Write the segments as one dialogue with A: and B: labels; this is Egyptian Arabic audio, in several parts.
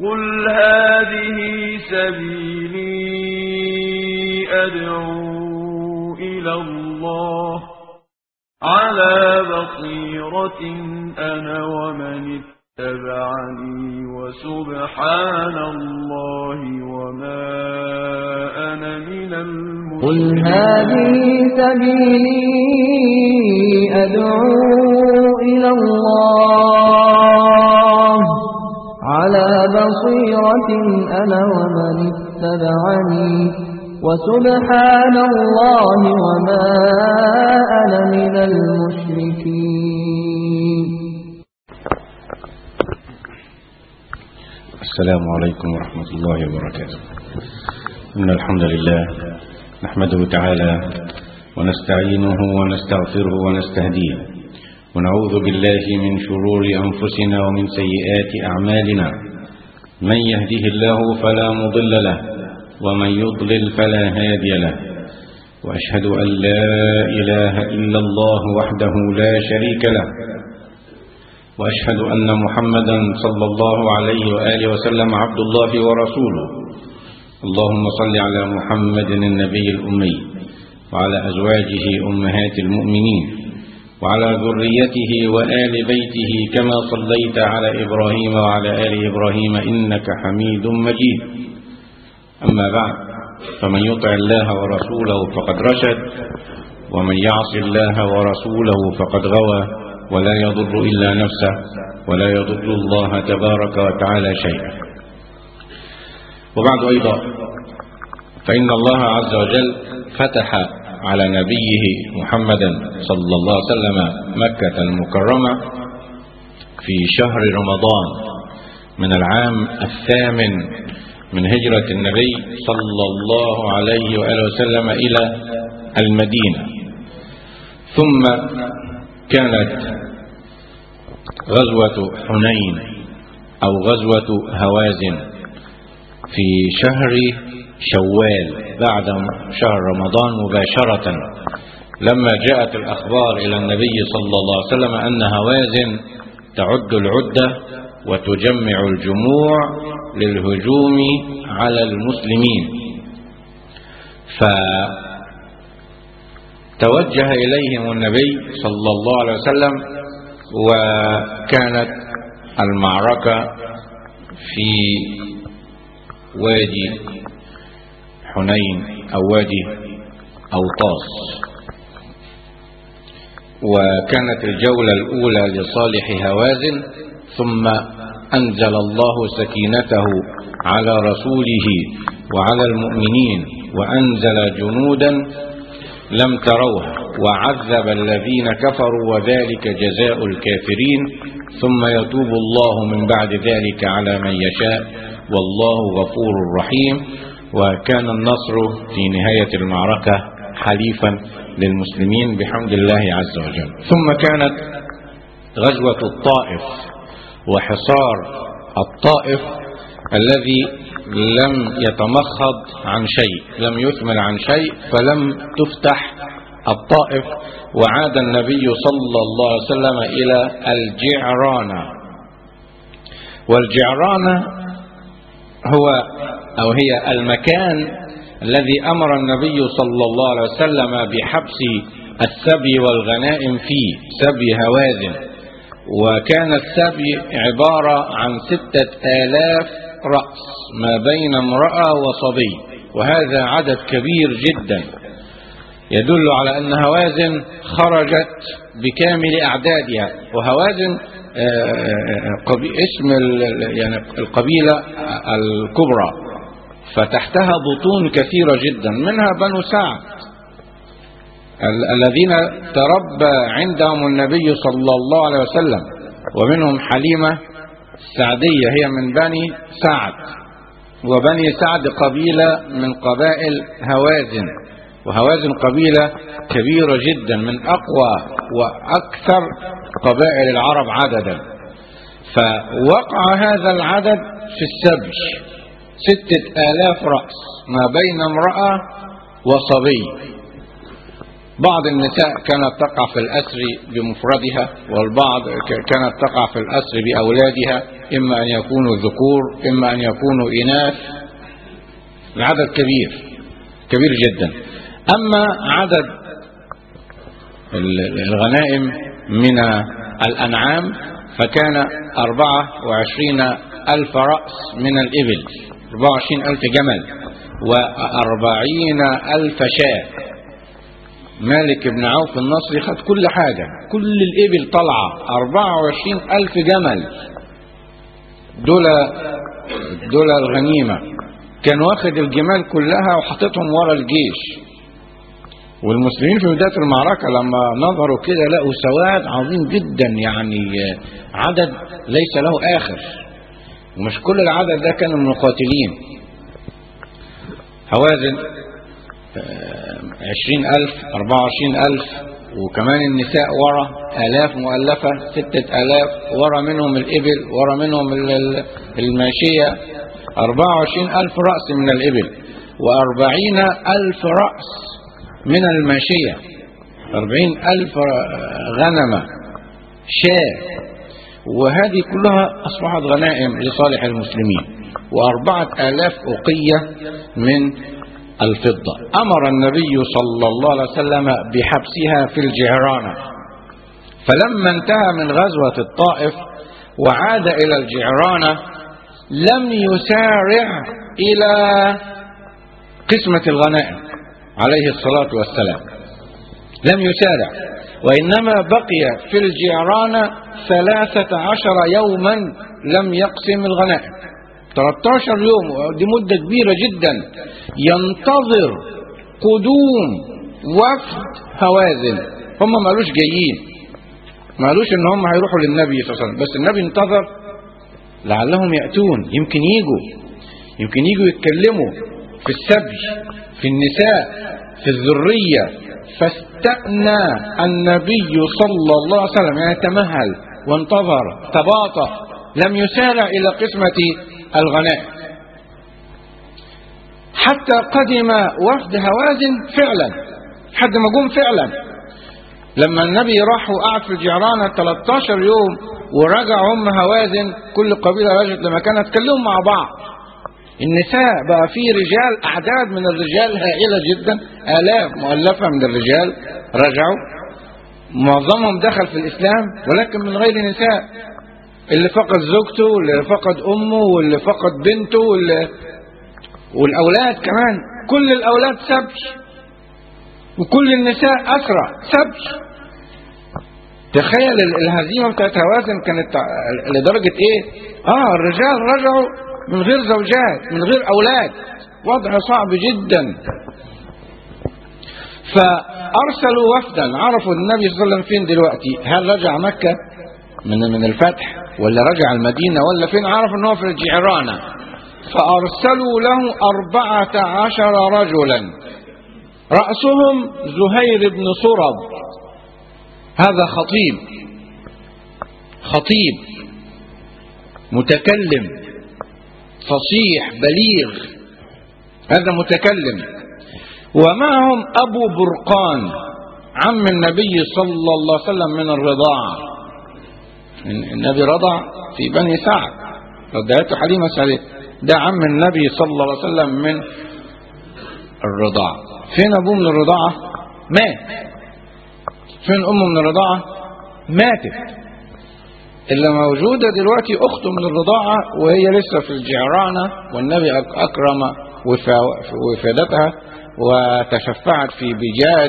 A: قل هذه سبيلي أدعو إلى الله على بصيرة أنا ومن اتبعني وسبحان الله وما أنا من
B: قل
A: المشركين
B: هذه سبيلي أدعو إلى الله على بصيرة أنا ومن اتبعني وسبحان الله وما أنا من المشركين
C: السلام عليكم ورحمة الله وبركاته إن الحمد لله نحمده تعالى ونستعينه ونستغفره ونستهديه ونعوذ بالله من شرور أنفسنا ومن سيئات أعمالنا من يهده الله فلا مضل له ومن يضلل فلا هادي له وأشهد أن لا إله إلا الله وحده لا شريك له وأشهد أن محمدا صلى الله عليه وآله وسلم عبد الله ورسوله اللهم صل على محمد النبي الأمي وعلى أزواجه أمهات المؤمنين وعلى ذريته وآل بيته كما صليت على إبراهيم وعلى آل إبراهيم إنك حميد مجيد أما بعد فمن يطع الله ورسوله فقد رشد ومن يعص الله ورسوله فقد غوى ولا يضر إلا نفسه ولا يضر الله تبارك وتعالى شيئا وبعد أيضا فإن الله عز وجل فتح على نبيه محمد صلى الله عليه وسلم مكة المكرمة في شهر رمضان من العام الثامن من هجرة النبي صلى الله عليه وآله وسلم إلى المدينة ثم كانت غزوة حنين أو غزوة هوازن في شهر شوال بعد شهر رمضان مباشرة لما جاءت الأخبار إلى النبي صلى الله عليه وسلم أن هوازن تعد العدة وتجمع الجموع للهجوم على المسلمين فتوجه إليهم النبي صلى الله عليه وسلم وكانت المعركة في وادي حنين أو وادي أوطاس وكانت الجولة الأولى لصالح هوازن ثم أنزل الله سكينته على رسوله وعلى المؤمنين وأنزل جنودا لم تروها وعذب الذين كفروا وذلك جزاء الكافرين ثم يتوب الله من بعد ذلك على من يشاء والله غفور رحيم وكان النصر في نهاية المعركة حليفا للمسلمين بحمد الله عز وجل ثم كانت غزوة الطائف وحصار الطائف الذي لم يتمخض عن شيء لم يثمر عن شيء فلم تفتح الطائف وعاد النبي صلى الله عليه وسلم إلى الجعرانة والجعرانة هو أو هي المكان الذي أمر النبي صلى الله عليه وسلم بحبس السبي والغنائم فيه سبي هوازن وكان السبي عبارة عن ستة آلاف رأس ما بين امرأة وصبي وهذا عدد كبير جدا يدل على أن هوازن خرجت بكامل أعدادها وهوازن قبي اسم يعني القبيلة الكبرى فتحتها بطون كثيرة جدا منها بنو سعد الذين تربى عندهم النبي صلى الله عليه وسلم ومنهم حليمة السعدية هي من بني سعد وبني سعد قبيلة من قبائل هوازن وهوازن قبيلة كبيرة جدا من أقوى وأكثر قبائل العرب عددا فوقع هذا العدد في السبج ستة آلاف رأس ما بين امرأة وصبي بعض النساء كانت تقع في الأسر بمفردها والبعض ك- كانت تقع في الأسر بأولادها إما أن يكونوا ذكور إما أن يكونوا إناث العدد كبير كبير جدا أما عدد ال- الغنائم من الأنعام فكان أربعة وعشرين ألف رأس من الإبل أربعة وعشرين ألف جمل وأربعين ألف شاة مالك بن عوف النصري خد كل حاجة كل الإبل طلعة أربعة وعشرين ألف جمل دول دول الغنيمة كان واخد الجمال كلها وحطتهم ورا الجيش والمسلمين في بداية المعركة لما نظروا كده لقوا سواد عظيم جدا يعني عدد ليس له آخر ومش كل العدد ده كانوا من المقاتلين هوازن عشرين ألف أربعة وعشرين ألف وكمان النساء ورا آلاف مؤلفة ستة آلاف ورا منهم الإبل ورا منهم ال- ال- الماشية أربعة وعشرين ألف رأس من الإبل وأربعين ألف رأس من الماشية أربعين ألف غنمة شاة وهذه كلها أصبحت غنائم لصالح المسلمين وأربعة آلاف أقية من الفضة أمر النبي صلى الله عليه وسلم بحبسها في الجعرانة فلما انتهى من غزوة الطائف وعاد إلى الجعرانة لم يسارع إلى قسمة الغنائم عليه الصلاة والسلام لم يسارع وإنما بقي في الجعرانة ثلاثة عشر يوما لم يقسم الغنائم 13 يوم دي مدة كبيرة جدا ينتظر قدوم وفد هوازن هم ما قالوش جايين ما قالوش ان هم هيروحوا للنبي صلى الله عليه وسلم بس النبي انتظر لعلهم يأتون يمكن يجوا يمكن يجوا يتكلموا في السبي في النساء في الذرية فاستأنى النبي صلى الله عليه وسلم يعني تمهل وانتظر تباطأ لم يسارع إلى قسمة الغنائم حتى قدم وفد هوازن فعلا حد ما جم فعلا لما النبي راح وقعد في الجعرانة 13 يوم ورجع هم هوازن كل قبيلة رجعت لمكانها اتكلموا مع بعض النساء بقى في رجال أعداد من الرجال هائلة جدا آلاف مؤلفة من الرجال رجعوا معظمهم دخل في الإسلام ولكن من غير نساء اللي فقد زوجته واللي فقد أمه واللي فقد بنته واللي والأولاد كمان كل الأولاد سبي وكل النساء أسرى سبي تخيل ال- الهزيمة بتاعت هوازن كانت ع- لدرجة ايه اه الرجال رجعوا من غير زوجات من غير اولاد وضع صعب جدا فارسلوا وفدا عرفوا النبي صلى الله عليه وسلم فين دلوقتي هل رجع مكة من من الفتح ولا رجع المدينة ولا فين عرفوا ان هو في الجعرانة فارسلوا له اربعة عشر رجلا رأسهم زهير بن صرد هذا خطيب خطيب متكلم فصيح بليغ هذا متكلم ومعهم أبو برقان عم النبي صلى الله عليه وسلم من الرضاعة النبي رضع في بني سعد رضعته حليمة سعيد ده عم النبي صلى الله عليه وسلم من الرضاعة فين أبوه من الرضاعة مات فين أمه من الرضاعة ماتت اللي موجودة دلوقتي أخته من الرضاعة وهي لسه في الجعرانة والنبي أك- أكرم وفا- وفادتها وتشفعت في بجاد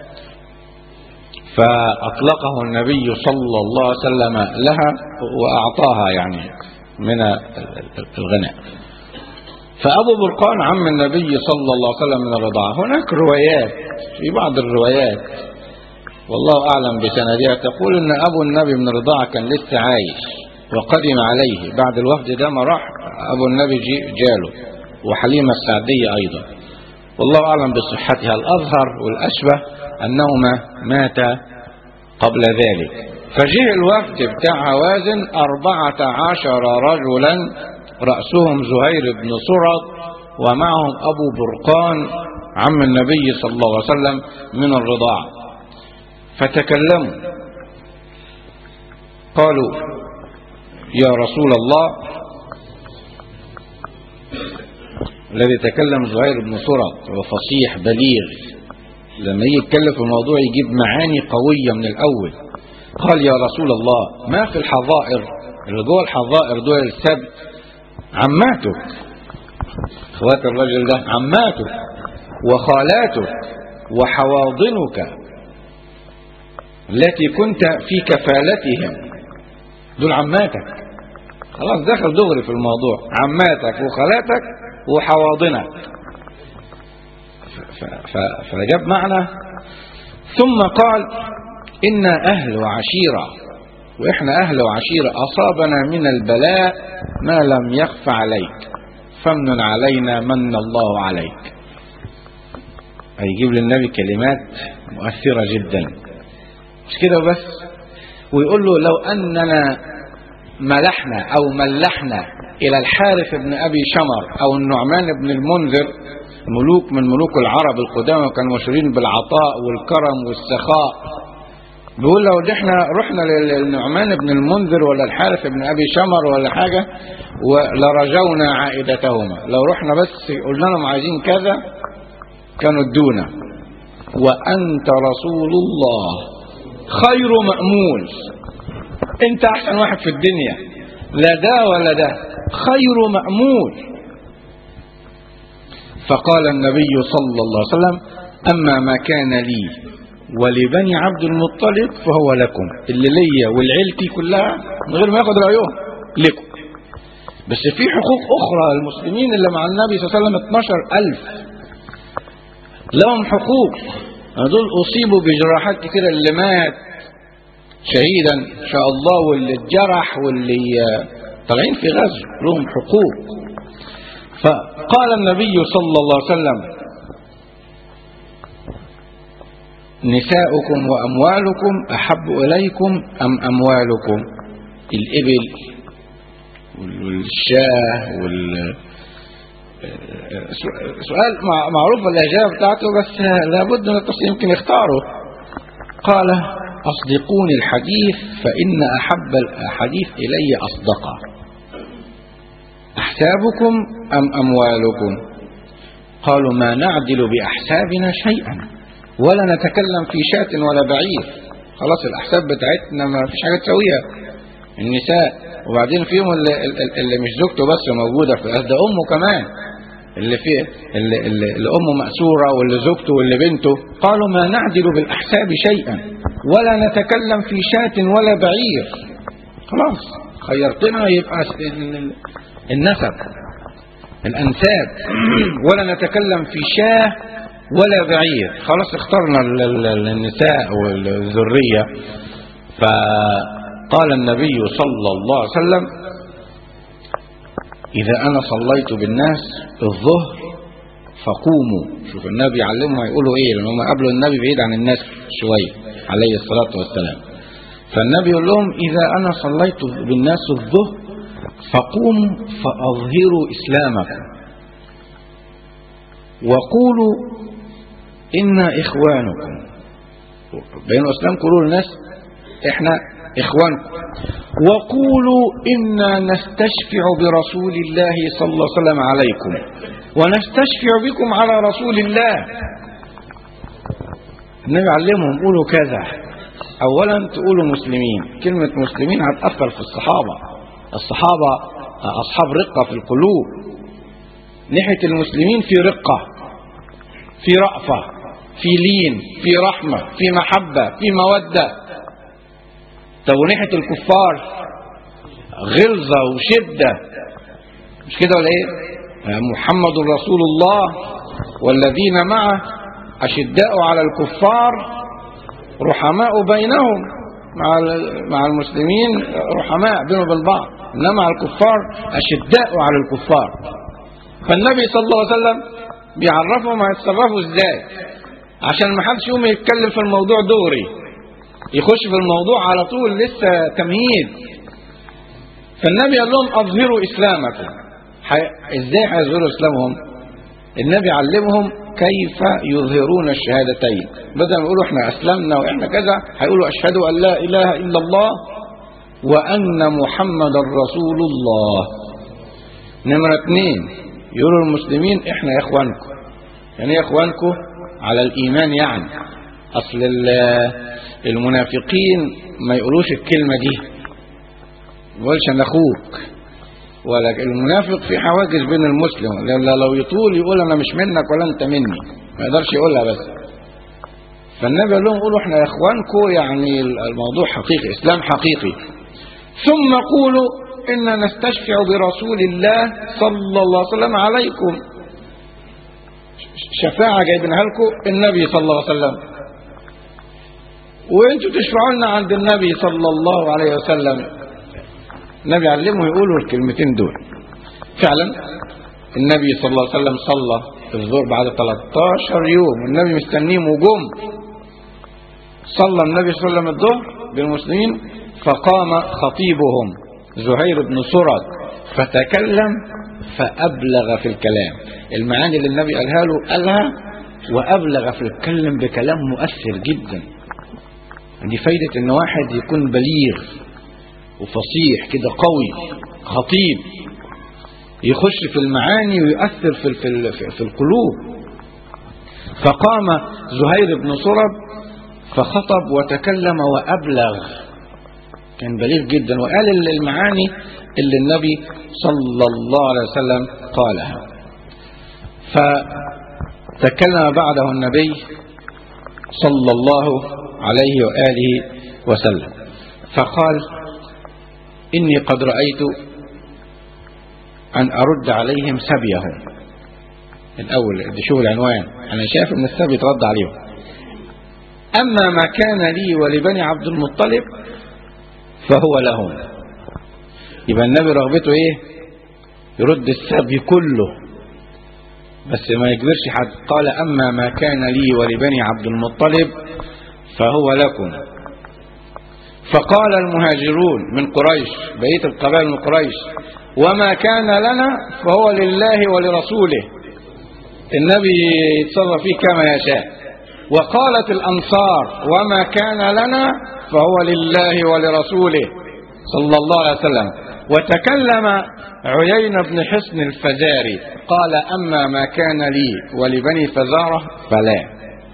C: فأطلقه النبي صلى الله عليه وسلم لها وأعطاها يعني من الغناء فأبو برقان عم النبي صلى الله عليه وسلم من الرضاعة هناك روايات في بعض الروايات والله أعلم بسندها تقول أن أبو النبي من الرضاعة كان لسه عايش وقدم عليه بعد الوفد ده ما راح أبو النبي جي جاله وحليمة السعدية أيضا والله أعلم بصحتها الأظهر والأشبه أنهما ماتا قبل ذلك فجاء الوفد بتاع هوازن أربعة عشر رجلا رأسهم زهير بن صرد ومعهم أبو برقان عم النبي صلى الله عليه وسلم من الرضاعة فتكلموا قالوا يا رسول الله الذي تكلم زهير بن سرى وفصيح بليغ لما يجي يتكلم في الموضوع يجيب معاني قوية من الأول قال يا رسول الله ما في الحظائر اللي جوه الحظائر دول السبت عماتك اخوات الرجل ده عماتك وخالاتك وحواضنك التي كنت في كفالتهم دول عماتك خلاص دخل دغري في الموضوع عماتك وخالاتك وحواضنك فجاب معنى ثم قال إنا أهل وعشيرة وإحنا أهل وعشيرة أصابنا من البلاء ما لم يخف عليك فمن علينا من الله عليك هيجيب للنبي كلمات مؤثرة جدا مش كده بس ويقول له لو أننا ملحنا أو ملحنا إلى الحارث بن أبي شمر أو النعمان بن المنذر ملوك من ملوك العرب القدامى كانوا مشهورين بالعطاء والكرم والسخاء بيقول لو احنا رحنا للنعمان بن المنذر ولا الحارث بن ابي شمر ولا حاجه ولرجونا عائدتهما لو رحنا بس قلنا لهم عايزين كذا كانوا ادونا وانت رسول الله خير مامول انت احسن واحد في الدنيا لا ده ولا ده خير مامول فقال النبي صلى الله عليه وسلم اما ما كان لي ولبني عبد المطلب فهو لكم اللي ليا والعيلتي كلها من غير ما ياخد رايهم لكم بس في حقوق اخرى المسلمين اللي مع النبي صلى الله عليه وسلم 12000 لهم حقوق دول اصيبوا بجراحات كثيره اللي مات شهيدا ان شاء الله واللي اتجرح واللي طالعين في غزو لهم حقوق فقال النبي صلى الله عليه وسلم نساؤكم وأموالكم أحب إليكم أم أموالكم الإبل والشاه وال سؤال معروف الإجابة بتاعته بس لابد من التصحيح يمكن يختاره قال أصدقوني الحديث فإن أحب الحديث إلي أصدقه أحسابكم أم أموالكم قالوا ما نعدل بأحسابنا شيئا ولا نتكلم في شاة ولا بعير خلاص الأحساب بتاعتنا ما فيش حاجة تسويها النساء وبعدين فيهم اللي, اللي مش زوجته بس موجودة في ده أمه كمان اللي فيه اللي, اللي, اللي أمه مأسورة واللي زوجته واللي بنته قالوا ما نعدل بالأحساب شيئا ولا نتكلم في شاة ولا بعير خلاص خيرتنا يبقى النسب الأنساب ولا نتكلم في شاه ولا بعير خلاص اخترنا النساء والذرية فقال النبي صلى الله عليه وسلم إذا أنا صليت بالناس الظهر فقوموا شوف النبي يعلمهم هيقولوا ايه لان هم قبلوا النبي بعيد عن الناس شوية عليه الصلاة والسلام فالنبي يقول لهم إذا أنا صليت بالناس الظهر فقوموا فأظهروا إسلامكم وقولوا إنا إخوانكم بين الإسلام قولوا للناس إحنا إخوانكم وقولوا إنا نستشفع برسول الله صلى الله عليه وسلم عليكم ونستشفع بكم على رسول الله النبي علمهم قولوا كذا أولا تقولوا مسلمين كلمة مسلمين هتأثر في الصحابة الصحابة أصحاب رقة في القلوب ناحية المسلمين في رقة في رأفة في لين في رحمة في محبة في مودة طب وناحية الكفار غلظة وشدة مش كده ولا ايه محمد رسول الله والذين معه أشداء على الكفار رحماء بينهم مع مع المسلمين رحماء بينهم وبين بعض انما مع الكفار اشداء على الكفار فالنبي صلى الله عليه وسلم بيعرفهم هيتصرفوا ازاي عشان ما حدش يقوم يتكلم في الموضوع دوري يخش في الموضوع على طول لسه تمهيد فالنبي قال لهم اظهروا اسلامكم حي... ازاي هيظهروا اسلامهم النبي علمهم كيف يظهرون الشهادتين بدل ما يقولوا احنا أسلمنا وإحنا كذا هيقولوا أشهد أن لا إله إلا الله وأن محمد رسول الله نمرة اثنين يقولوا المسلمين احنا يا اخوانكم يعني يا اخوانكم على الإيمان يعني أصل المنافقين ما يقولوش الكلمة دي ما يقولش أنا أخوك ولا المنافق في حواجز بين المسلم لو يطول يقول أنا مش منك ولا أنت مني ما يقدرش يقولها بس فالنبي قال لهم قولوا احنا يا اخوانكم يعني الموضوع حقيقي اسلام حقيقي ثم قولوا إن نستشفع برسول الله صلى الله عليه وسلم عليكم شفاعة جايبينها لكم النبي صلى الله عليه وسلم وانتوا تشفعوا لنا عند النبي صلى الله عليه وسلم النبي علمه يقولوا الكلمتين دول فعلا النبي صلى الله عليه وسلم صلى الظهر بعد 13 يوم والنبي مستنيهم وجم صلى النبي صلى الله عليه وسلم الظهر بالمسلمين فقام خطيبهم زهير بن سرد فتكلم فأبلغ في الكلام المعاني اللي النبي قالها له قالها وأبلغ في الكلام بكلام مؤثر جدا دي فايدة ان واحد يكون بليغ وفصيح كده قوي خطيب يخش في المعاني ويؤثر في, في, في القلوب فقام زهير بن سرد فخطب وتكلم وأبلغ كان بليغ جدا وقال المعاني اللي النبي صلى الله عليه وسلم قالها فتكلم بعده النبي صلى الله عليه وآله وسلم فقال إني قد رأيت أن أرد عليهم سبيهم الأول شوف العنوان أنا شايف أن السبي ترد عليهم أما ما كان لي ولبني عبد المطلب فهو لهم يبقى النبي رغبته ايه يرد السبي كله بس ما يجبرش حد قال اما ما كان لي ولبني عبد المطلب فهو لكم فقال المهاجرون من قريش بقيه القبائل من قريش وما كان لنا فهو لله ولرسوله النبي يتصرف فيه كما يشاء وقالت الانصار وما كان لنا فهو لله ولرسوله صلى الله عليه وسلم وتكلم عيين بن حصن الفزاري قال أما ما كان لي ولبني فزارة فلا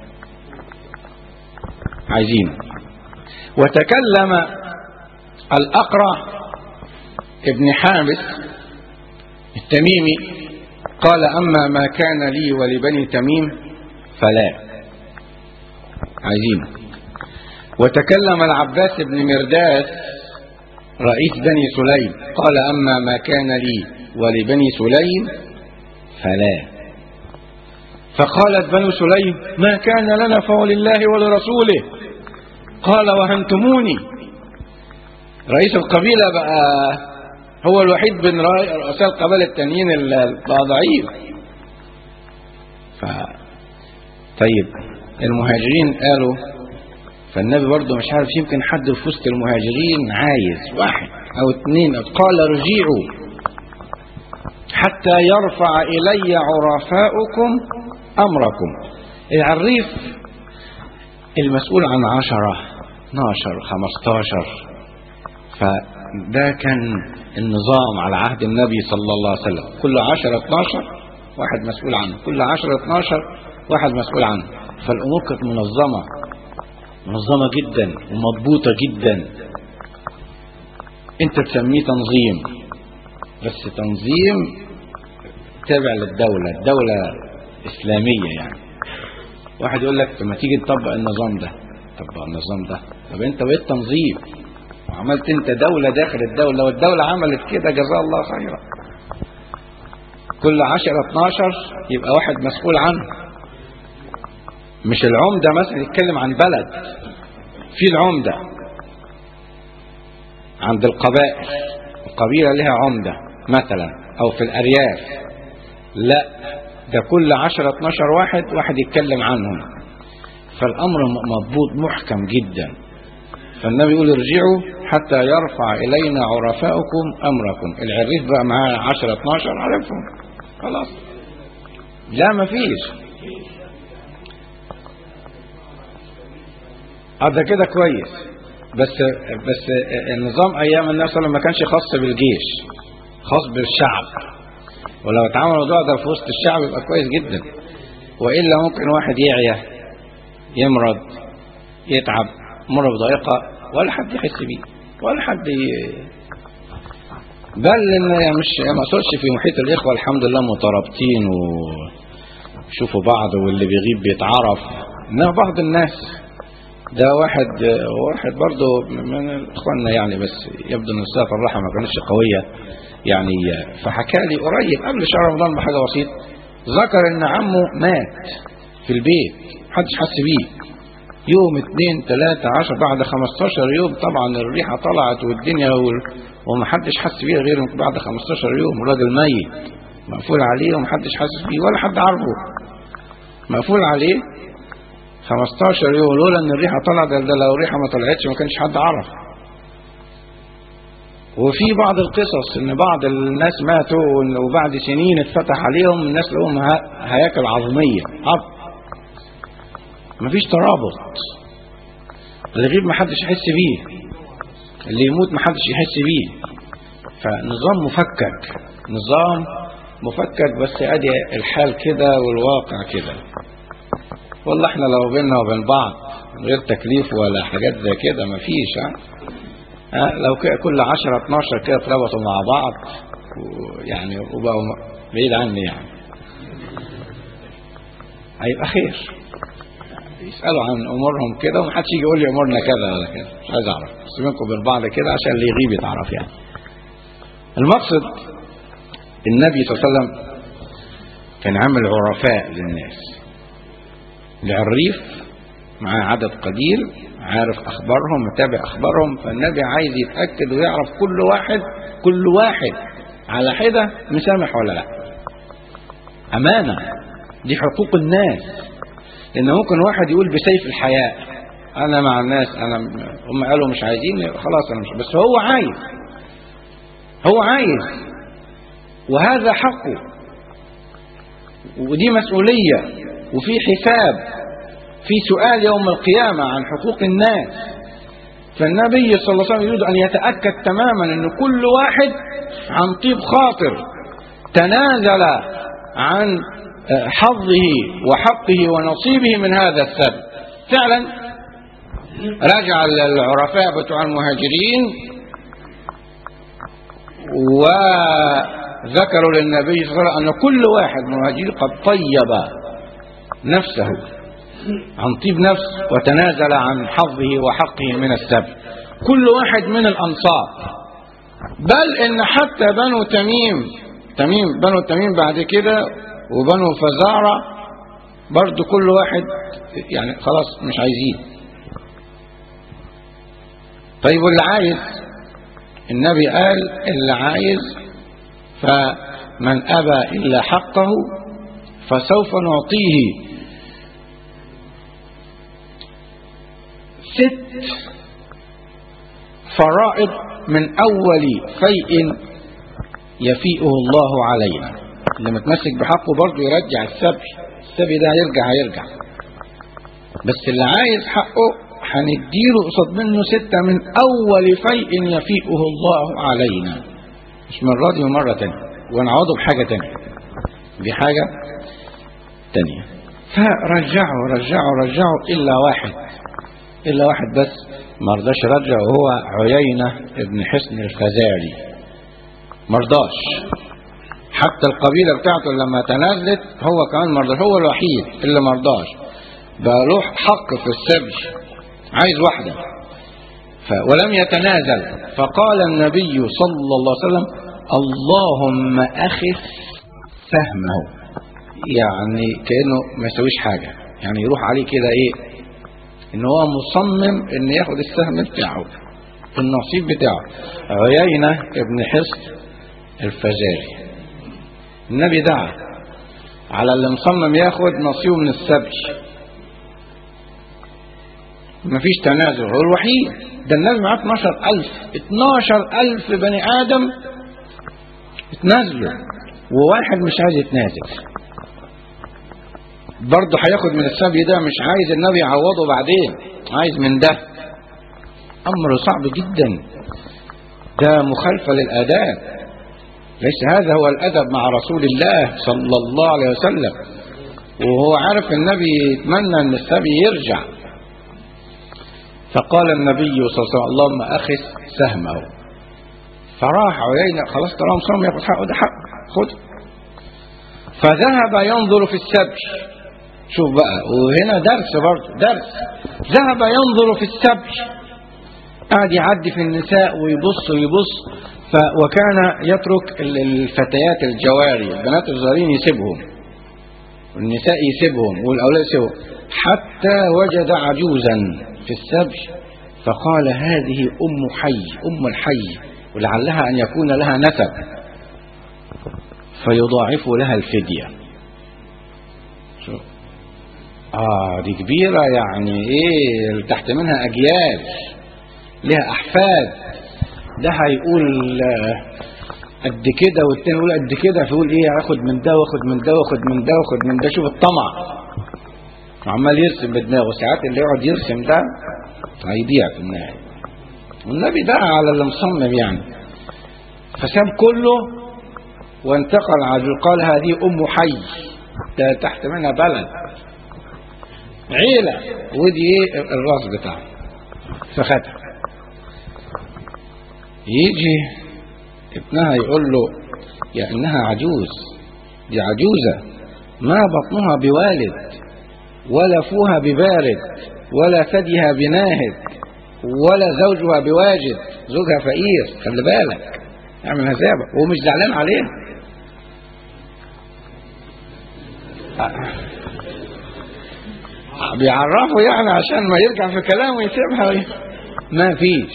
C: عايزين وتكلم الأقرع ابن حابس التميمي قال أما ما كان لي ولبني تميم فلا عايزين وتكلم العباس بن مرداس رئيس بني سليم قال أما ما كان لي ولبني سليم فلا فقالت بنو سليم ما كان لنا فهو لله ولرسوله قال وهمتموني رئيس القبيلة بقى هو الوحيد بين رؤساء القبائل التانيين ضعيف ف طيب المهاجرين قالوا فالنبي برضه مش عارف يمكن حد في وسط المهاجرين عايز واحد او اثنين قال ارجعوا حتى يرفع الي عرفاؤكم امركم العريف المسؤول عن عشرة 12 15 فده كان النظام على عهد النبي صلى الله عليه وسلم كل 10 12 واحد مسؤول عنه كل 10 12 واحد مسؤول عنه فالامور كانت منظمه منظمة جدا ومضبوطة جدا انت تسميه تنظيم بس تنظيم تابع للدولة الدولة إسلامية يعني واحد يقول لك ما تيجي تطبق النظام ده طبق النظام ده طب انت بقيت تنظيم وعملت انت دولة داخل الدولة والدولة عملت كده جزاه الله خيرا كل 10 12 يبقى واحد مسؤول عنه مش العمدة مثلا يتكلم عن بلد في العمدة عند القبائل القبيلة لها عمدة مثلا أو في الأرياف لا ده كل 10 12 واحد واحد يتكلم عنهم فالأمر مضبوط محكم جدا فالنبي يقول ارجعوا حتى يرفع إلينا عرفاؤكم أمركم العريف بقى معاه 10 12 عرفهم خلاص لا ما فيش اه ده كده كويس بس بس النظام ايام النبي صلى الله عليه وسلم ما كانش خاص بالجيش خاص بالشعب ولو اتعمل الموضوع ده في وسط الشعب يبقى كويس جدا والا ممكن واحد يعيا يمرض يتعب مر بضائقه ولا حد يحس بيه ولا حد ي... بل ان يعني مش ما اقصدش في محيط الاخوه الحمد لله مترابطين ويشوفوا بعض واللي بيغيب بيتعرف انما بعض الناس ده واحد واحد برضه من اخواننا يعني بس يبدو ان الصلاه الرحمه ما كانتش قويه يعني فحكى لي قريب قبل شهر رمضان بحاجه بسيطه ذكر ان عمه مات في البيت محدش حس بيه يوم اتنين تلاتة عشر بعد خمستاشر يوم طبعا الريحة طلعت والدنيا وال... ومحدش حس بيه غير بعد خمستاشر يوم الراجل ميت مقفول عليه ومحدش حاسس بيه ولا حد عارفه مقفول عليه 15 يوم لولا ان الريحه طلعت ده لو الريحه ما طلعتش ما كانش حد عرف وفي بعض القصص ان بعض الناس ماتوا وبعد سنين اتفتح عليهم الناس لهم هياكل عظميه عظم مفيش ترابط اللي يغيب محدش يحس بيه اللي يموت محدش يحس بيه فنظام مفكك نظام مفكك بس ادي الحال كده والواقع كده والله احنا لو بيننا وبين بعض من غير تكليف ولا حاجات زي كده مفيش ها ها لو كل 10 12 كده اتربطوا مع بعض يعني وبقوا بعيد عني يعني هيبقى خير يسألوا عن أمورهم كده ومحدش يجي يقول لي أمورنا كذا ولا كذا مش عايز أعرف بس بينكم وبين بعض كده عشان اللي يغيب يتعرف يعني المقصد النبي صلى الله عليه وسلم كان عامل عرفاء للناس العريف معاه عدد قليل عارف اخبارهم متابع اخبارهم فالنبي عايز يتاكد ويعرف كل واحد كل واحد على حده مسامح ولا لا امانه دي حقوق الناس لان ممكن واحد يقول بسيف الحياء انا مع الناس انا هم قالوا مش عايزين خلاص انا مش بس هو عايز هو عايز وهذا حقه ودي مسؤوليه وفي حساب في سؤال يوم القيامة عن حقوق الناس فالنبي صلى الله عليه وسلم يريد أن يتأكد تماما أن كل واحد عن طيب خاطر تنازل عن حظه وحقه ونصيبه من هذا السبب فعلا رجع العرفاء بتوع المهاجرين وذكروا للنبي صلى الله عليه وسلم أن كل واحد مهاجر قد طيب نفسه عن طيب نفس وتنازل عن حظه وحقه من السبت كل واحد من الأنصار بل إن حتى بنو تميم تميم بنو تميم بعد كده وبنو فزارة برضو كل واحد يعني خلاص مش عايزين طيب واللي عايز النبي قال اللي عايز فمن أبى إلا حقه فسوف نعطيه ست فرائض من أول فيء يفيئه الله علينا اللي متمسك بحقه برضه يرجع السبي السبي ده هيرجع هيرجع بس اللي عايز حقه هنديله قصاد منه ستة من أول فيء يفيئه الله علينا مش مرة دي ومرة تانية ونعوضه بحاجة تانية دي حاجة تانية فرجعوا رجعوا رجعوا إلا واحد إلا واحد بس ما رضاش يرجع وهو عيينة ابن حسن الفزاري ما رضاش حتى القبيلة بتاعته لما تنازلت هو كمان ما رضاش هو الوحيد اللي ما رضاش بقى له حق في السبي عايز واحدة ف ولم يتنازل فقال النبي صلى الله عليه وسلم اللهم أخف فهمه يعني كأنه ما يسويش حاجة يعني يروح عليه كده ايه ان هو مصمم ان ياخد السهم بتاعه النصيب بتاعه عيينة ابن حصن الفزاري النبي دعا على اللي مصمم ياخد نصيبه من السبي مفيش تنازل هو الوحيد ده الناس معاه 12000 12000 بني آدم اتنازلوا وواحد مش عايز يتنازل برضه هياخد من السبي ده مش عايز النبي يعوضه بعدين عايز من ده امر صعب جدا ده مخالفه للاداب ليس هذا هو الادب مع رسول الله صلى الله عليه وسلم وهو عارف النبي يتمنى ان السبي يرجع فقال النبي صلى الله عليه وسلم اللهم اخذ سهمه فراح عيينة خلاص طالما صام ياخد حقه ده حق خد فذهب ينظر في السبي شوف بقى وهنا درس برضه درس ذهب ينظر في السبي قاعد يعدي في النساء ويبص ويبص ف وكان يترك ال- الفتيات الجواري البنات الصغيرين يسيبهم والنساء يسيبهم والاولاد يسيبهم حتى وجد عجوزا في السبي فقال هذه ام حي ام الحي ولعلها ان يكون لها نسب فيضاعف لها الفديه شوف اه دي كبيره يعني ايه تحت منها اجيال لها احفاد ده هيقول آه، قد كده والتاني يقول قد كده فيقول ايه هاخد من ده واخد من ده واخد من ده واخد من ده شوف الطمع عمال يرسم بدماغه ساعات اللي يقعد يرسم ده هيضيع في النهايه والنبي دعا على اللي مصمم يعني فساب كله وانتقل عجل قال هذه ام حي ده تحت منها بلد عيله ودي ايه الراس بتاعه فخدها يجي ابنها يقول له يا انها عجوز دي عجوزة ما بطنها بوالد ولا فوها ببارد ولا ثديها بناهد ولا زوجها بواجد زوجها فقير خلي بالك اعمل حسابك وهو مش زعلان عليها بيعرفه يعني عشان ما يرجع في كلامه ويسيبها ما فيش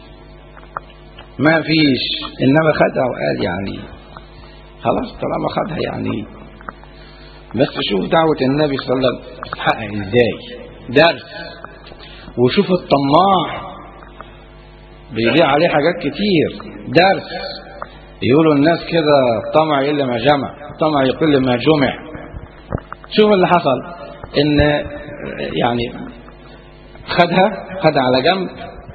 C: ما فيش انما خدها وقال يعني خلاص طالما خدها يعني بس شوف دعوة النبي صلى الله عليه وسلم تتحقق ازاي درس وشوف الطماع بيضيع عليه حاجات كتير درس يقولوا الناس كده الطمع إلا ما جمع الطمع يقل ما جمع شوف اللي حصل ان يعني خدها خدها على جنب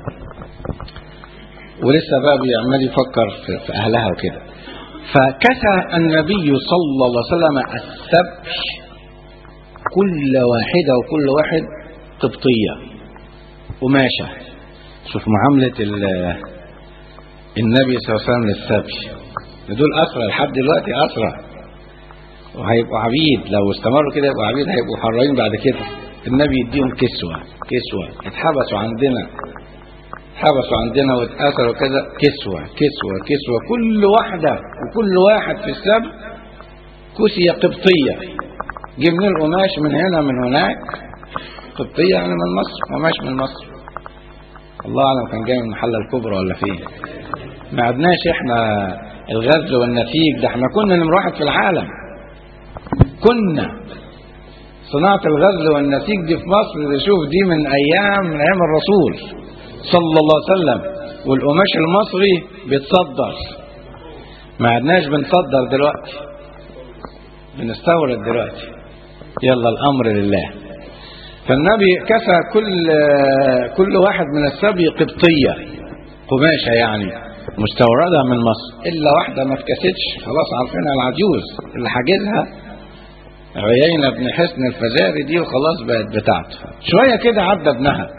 C: ولسه بقى بيعمل يفكر في, في اهلها وكده فكسى النبي صلى الله عليه وسلم السبح كل واحده وكل واحد قبطيه قماشه شوف معامله ال- النبي صلى الله عليه وسلم للسبي دول اسرى لحد دلوقتي اسرى وهيبقوا عبيد لو استمروا كده يبقوا عبيد هيبقوا حرين بعد كده النبي يديهم كسوة كسوة اتحبسوا عندنا اتحبسوا عندنا واتأثروا كذا كسوة كسوة كسوة كل واحدة وكل واحد في السبت كسية قبطية جبنا القماش من هنا من هناك قبطية يعني من مصر قماش من مصر الله أعلم كان جاي من المحلة الكبرى ولا فين ما عدناش احنا الغزل والنسيج ده احنا كنا نمر واحد في العالم كنا صناعة الغزل والنسيج دي في مصر شوف دي من أيام من أيام الرسول صلى الله عليه وسلم والقماش المصري بيتصدر ما عدناش بنصدر دلوقتي بنستورد دلوقتي يلا الأمر لله فالنبي كسى كل كل واحد من السبي قبطية قماشة يعني مستوردة من مصر إلا واحدة ما اتكستش خلاص عارفينها العجوز اللي حاجزها عيينة بن حسن الفزاري دي وخلاص بقت بتاعته شوية كده عدى ابنها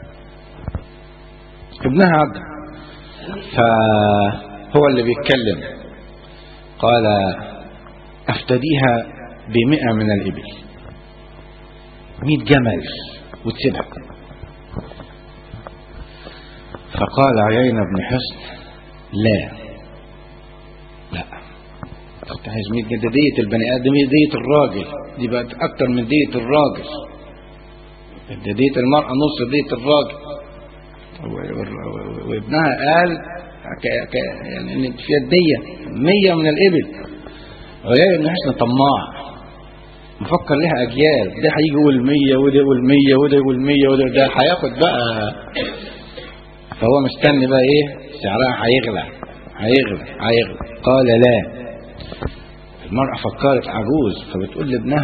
C: ابنها عدى فهو اللي بيتكلم قال افتديها بمئة من الإبل مئة جمل وتسيبها فقال عيينة بن حسن لا لا كنت عايز 100 جنيه ده دية البني ادم هي دية الراجل دي بقت اكتر من دية الراجل ده دية المرأة نص دية الراجل و- و- وابنها قال ك- ك- يعني ان فيها الدية 100 من الابل عيال بن حسن طماع مفكر لها اجيال ده هيجي يقول 100 وده يقول 100 وده يقول 100 وده ده هياخد بقى فهو مستني بقى ايه سعرها هيغلى هيغلى هيغلى قال لا المرأة فكرت عجوز فبتقول لابنها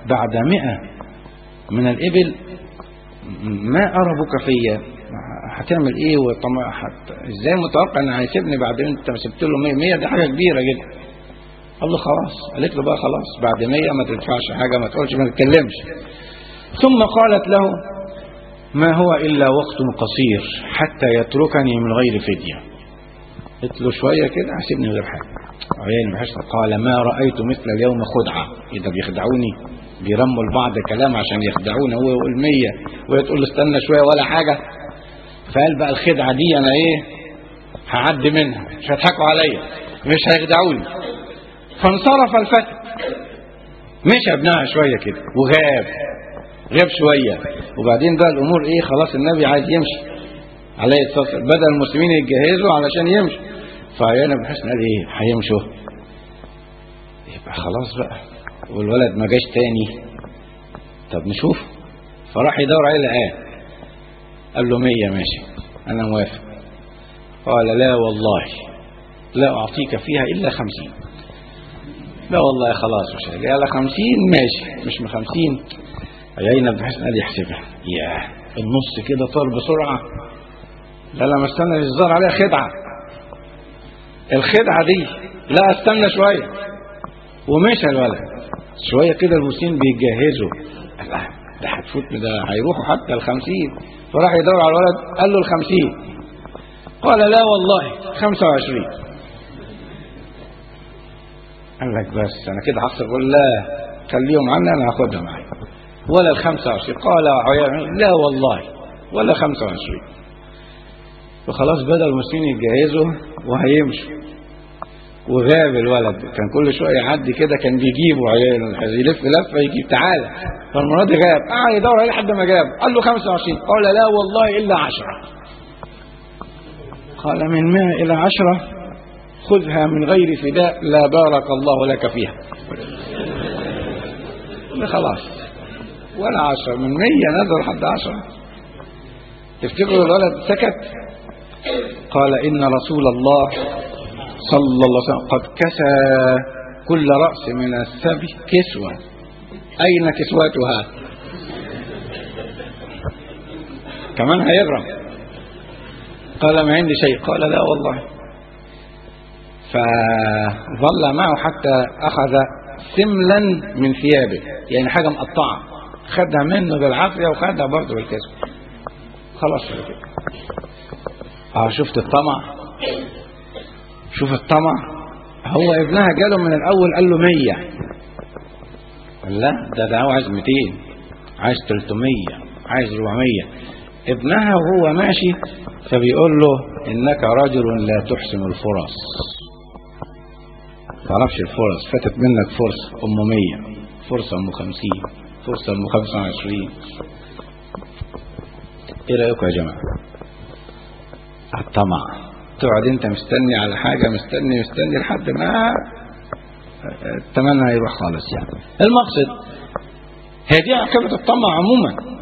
C: بعد مئة من الإبل ما أرى بك فيا هتعمل ايه وطمع حت... ازاي متوقع ان هيسيبني بعد انت ما سبت له 100 100 دي حاجه كبيره جدا قال له خلاص قالت له بقى خلاص بعد 100 ما تدفعش حاجه ما تقولش ما تتكلمش ثم قالت له ما هو الا وقت قصير حتى يتركني من غير فديه قلت له شويه كده هسيبني من غير حاجه عيان بحشر قال ما رايت مثل اليوم خدعه اذا بيخدعوني بيرموا البعض كلام عشان يخدعوني هو يقول 100 وهي تقول له استنى شويه ولا حاجه فقال بقى الخدعة دي أنا إيه هعدي منها مش هيضحكوا عليا مش هيخدعوني فانصرف الفتى مشى ابنها شوية كده وغاب غاب شوية وبعدين بقى الأمور إيه خلاص النبي عايز يمشي عليه الصلاة والسلام بدأ المسلمين يتجهزوا علشان يمشوا فعيان بن حسن قال إيه هيمشوا يبقى خلاص بقى والولد ما جاش تاني طب نشوف فراح يدور عليه لقاه قال له مية ماشي أنا موافق قال لا والله لا أعطيك فيها إلا خمسين لا والله خلاص مش قال لا خمسين ماشي مش من خمسين عيينا بن حسن قال يحسبها يا النص كده طار بسرعة لا لما استنى الزار عليها خدعة الخدعة دي لا استنى شوية ومشى الولد شوية كده المسلمين بيجهزوا ده هتفوت ده هيروحوا حتى الخمسين فراح يدور على الولد قال له الخمسين قال لا والله خمسة وعشرين قال لك بس انا كده هخسر قول لا خليهم عني انا هاخدها معايا ولا الخمسة وعشرين قال عيان لا والله ولا خمسة وعشرين وخلاص بدأ المسلمين يتجهزوا وهيمشوا وغاب الولد كان كل شويه يعدي كده كان بيجيبه عيال يلف لفه يجيب تعالى فالمره دي غاب قعد يدور عليه لحد ما جاب قال له 25 قال لا والله الا 10 قال من 100 الى 10 خذها من غير فداء لا بارك الله لك فيها خلاص ولا 10 من 100 نزل لحد 10 تفتكروا الولد سكت قال ان رسول الله صلى الله عليه وسلم قد كسى كل رأس من السبي كسوة أين كسوتها كمان هيغرم قال ما عندي شيء قال لا والله فظل معه حتى أخذ سملا من ثيابه يعني حاجة مقطعة خدها منه بالعافية وخدها برضه بالكسوة خلاص كده اه شفت الطمع شوف الطمع هو ابنها جاله من الاول قال له 100 قال لا ده ده عايز 200 عايز 300 عايز 400 ابنها وهو ماشي فبيقول له انك رجل لا تحسن الفرص تعرفش الفرص فاتت منك فرصة ام 100 فرصة ام 50 فرصة ام 25 ايه رايكم يا جماعة الطمع تقعد انت مستني على حاجة مستني مستني لحد ما التمنى هيروح خالص يعني المقصد هي دي عقبة الطمع عموما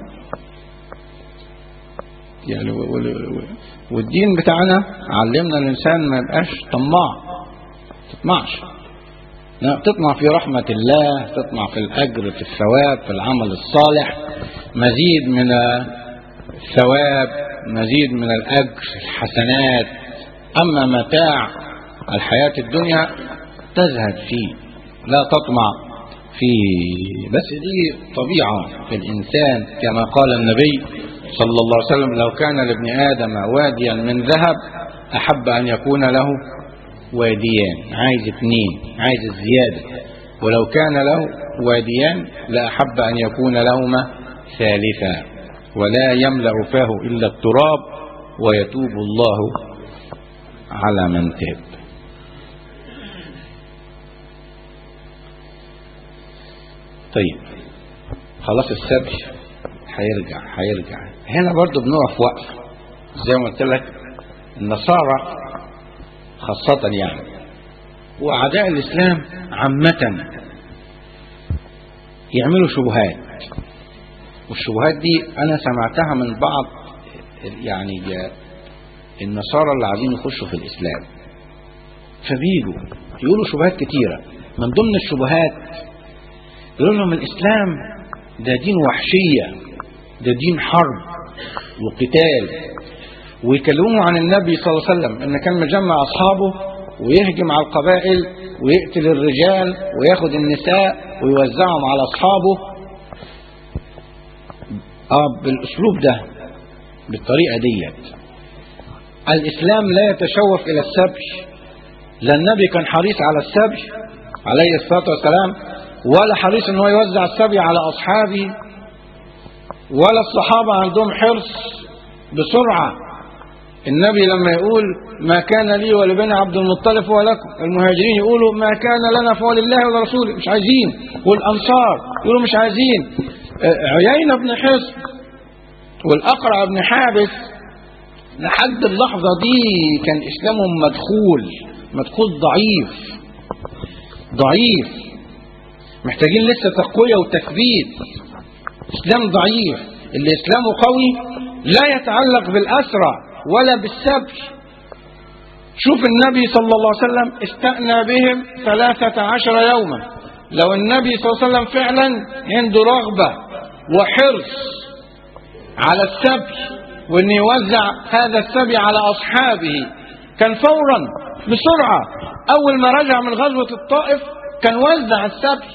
C: يعني والدين بتاعنا علمنا الإنسان ما يبقاش طماع تطمعش تطمع في رحمة الله تطمع في الأجر في الثواب في العمل الصالح مزيد من الثواب مزيد من الأجر الحسنات أما متاع الحياة الدنيا تزهد فيه لا تطمع فيه بس دي طبيعة في الإنسان كما قال النبي صلى الله عليه وسلم لو كان لابن آدم واديا من ذهب أحب أن يكون له واديان عايز اثنين عايز الزيادة ولو كان له واديان لأحب أن يكون لهما ثالثا ولا يملأ فاه إلا التراب ويتوب الله على من تاب طيب خلاص السبي هيرجع هيرجع هنا برضو بنقف وقفه زي ما قلت لك النصارى خاصة يعني وأعداء الإسلام عامة يعملوا شبهات والشبهات دي أنا سمعتها من بعض يعني النصارى اللي عايزين يخشوا في الإسلام فبيجوا يقولوا شبهات كتيرة من ضمن الشبهات يقول لهم الإسلام ده دين وحشية ده دين حرب وقتال ويكلموا عن النبي صلى الله عليه وسلم ان كان مجمع اصحابه ويهجم على القبائل ويقتل الرجال وياخد النساء ويوزعهم على اصحابه اه بالاسلوب ده بالطريقه ديت الاسلام لا يتشوف الى السبي لا النبي كان حريص على السبي عليه الصلاه والسلام ولا حريص ان هو يوزع السبي على اصحابه ولا الصحابه عندهم حرص بسرعه النبي لما يقول ما كان لي ولبني عبد المطلب ولكم المهاجرين يقولوا ما كان لنا فهو لله ولرسوله مش عايزين والانصار يقولوا مش عايزين عيينة بن حصن والاقرع بن حابس لحد اللحظه دي كان اسلامهم مدخول مدخول ضعيف ضعيف محتاجين لسه تقويه وتثبيت اسلام ضعيف اللي اسلامه قوي لا يتعلق بالاسرى ولا بالسبي شوف النبي صلى الله عليه وسلم استأنى بهم ثلاثة عشر يوما لو النبي صلى الله عليه وسلم فعلا عنده رغبة وحرص على السبي وان يوزع هذا السبي على اصحابه كان فورا بسرعة اول ما رجع من غزوة الطائف كان وزع السبي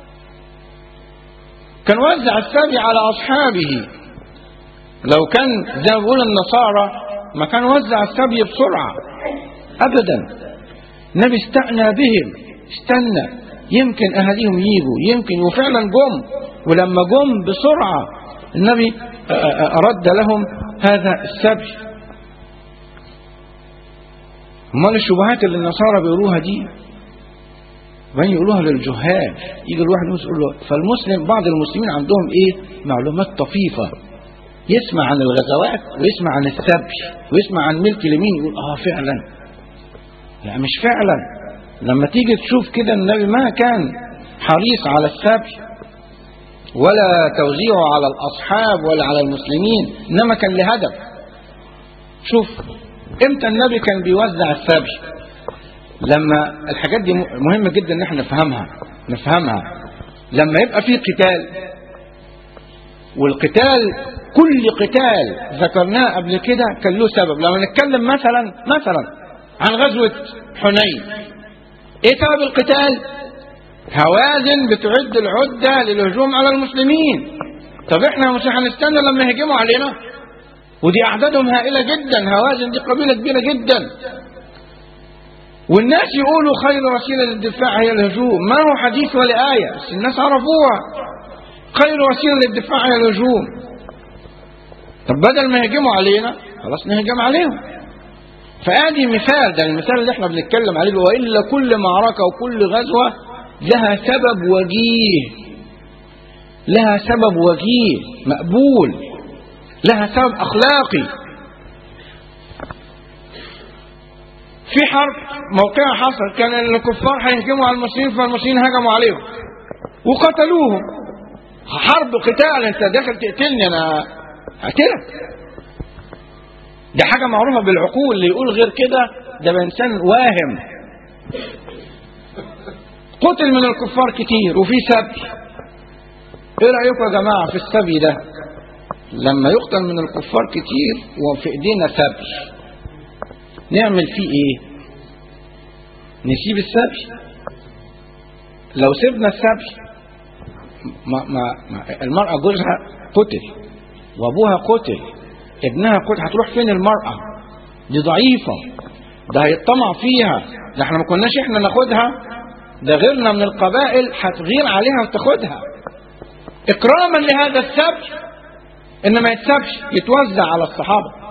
C: كان وزع السبي على اصحابه لو كان زي ما بيقول النصارى ما كان وزع السبي بسرعة أبدا النبي استأنى بهم استنى يمكن أهاليهم يجوا يمكن وفعلا جم ولما جم بسرعة النبي أرد لهم هذا السبي امال الشبهات اللي النصارى بيقولوها دي وبعدين يقولوها للجهال يجي الواحد يقول له فالمسلم بعض المسلمين عندهم ايه معلومات طفيفه يسمع عن الغزوات ويسمع عن السبي ويسمع عن ملك اليمين يقول اه فعلا لا مش فعلا لما تيجي تشوف كده النبي ما كان حريص على السبي ولا توزيعه على الاصحاب ولا على المسلمين انما كان لهدف شوف امتى النبي كان بيوزع السبي لما الحاجات دي مهمه جدا ان احنا نفهمها نفهمها لما يبقى في قتال والقتال كل قتال ذكرناه قبل كده كان له سبب لما نتكلم مثلا مثلا عن غزوة حنين ايه سبب القتال هوازن بتعد العدة للهجوم على المسلمين طب احنا مش هنستنى لما يهجموا علينا ودي اعدادهم هائلة جدا هوازن دي قبيلة كبيرة جدا والناس يقولوا خير وسيلة للدفاع هي الهجوم ما هو حديث ولا آية بس الناس عرفوها خير وسيلة للدفاع هي الهجوم طب بدل ما يهجموا علينا خلاص نهجم عليهم فادي مثال ده المثال اللي احنا بنتكلم عليه والا كل معركه وكل غزوه لها سبب وجيه لها سبب وجيه مقبول لها سبب اخلاقي في حرب موقعها حصل كان الكفار هيهجموا على المسلمين فالمسلمين هجموا عليهم وقتلوهم حرب قتال انت داخل تقتلني انا هقتلك ده حاجة معروفة بالعقول اللي يقول غير كده ده إنسان واهم قتل من الكفار كتير وفي سبي ايه رأيكم يا جماعة في السبي ده لما يقتل من الكفار كتير وفي ايدينا سبي نعمل فيه ايه نسيب السبي لو سيبنا السبي ما ما ما المرأة جوزها قتل وابوها قتل ابنها قتل هتروح فين المرأة دي ضعيفة ده هيطمع فيها ده احنا ما كناش احنا ناخدها ده غيرنا من القبائل هتغير عليها وتاخدها اكراما لهذا السبي ان ما يتسبش يتوزع على الصحابة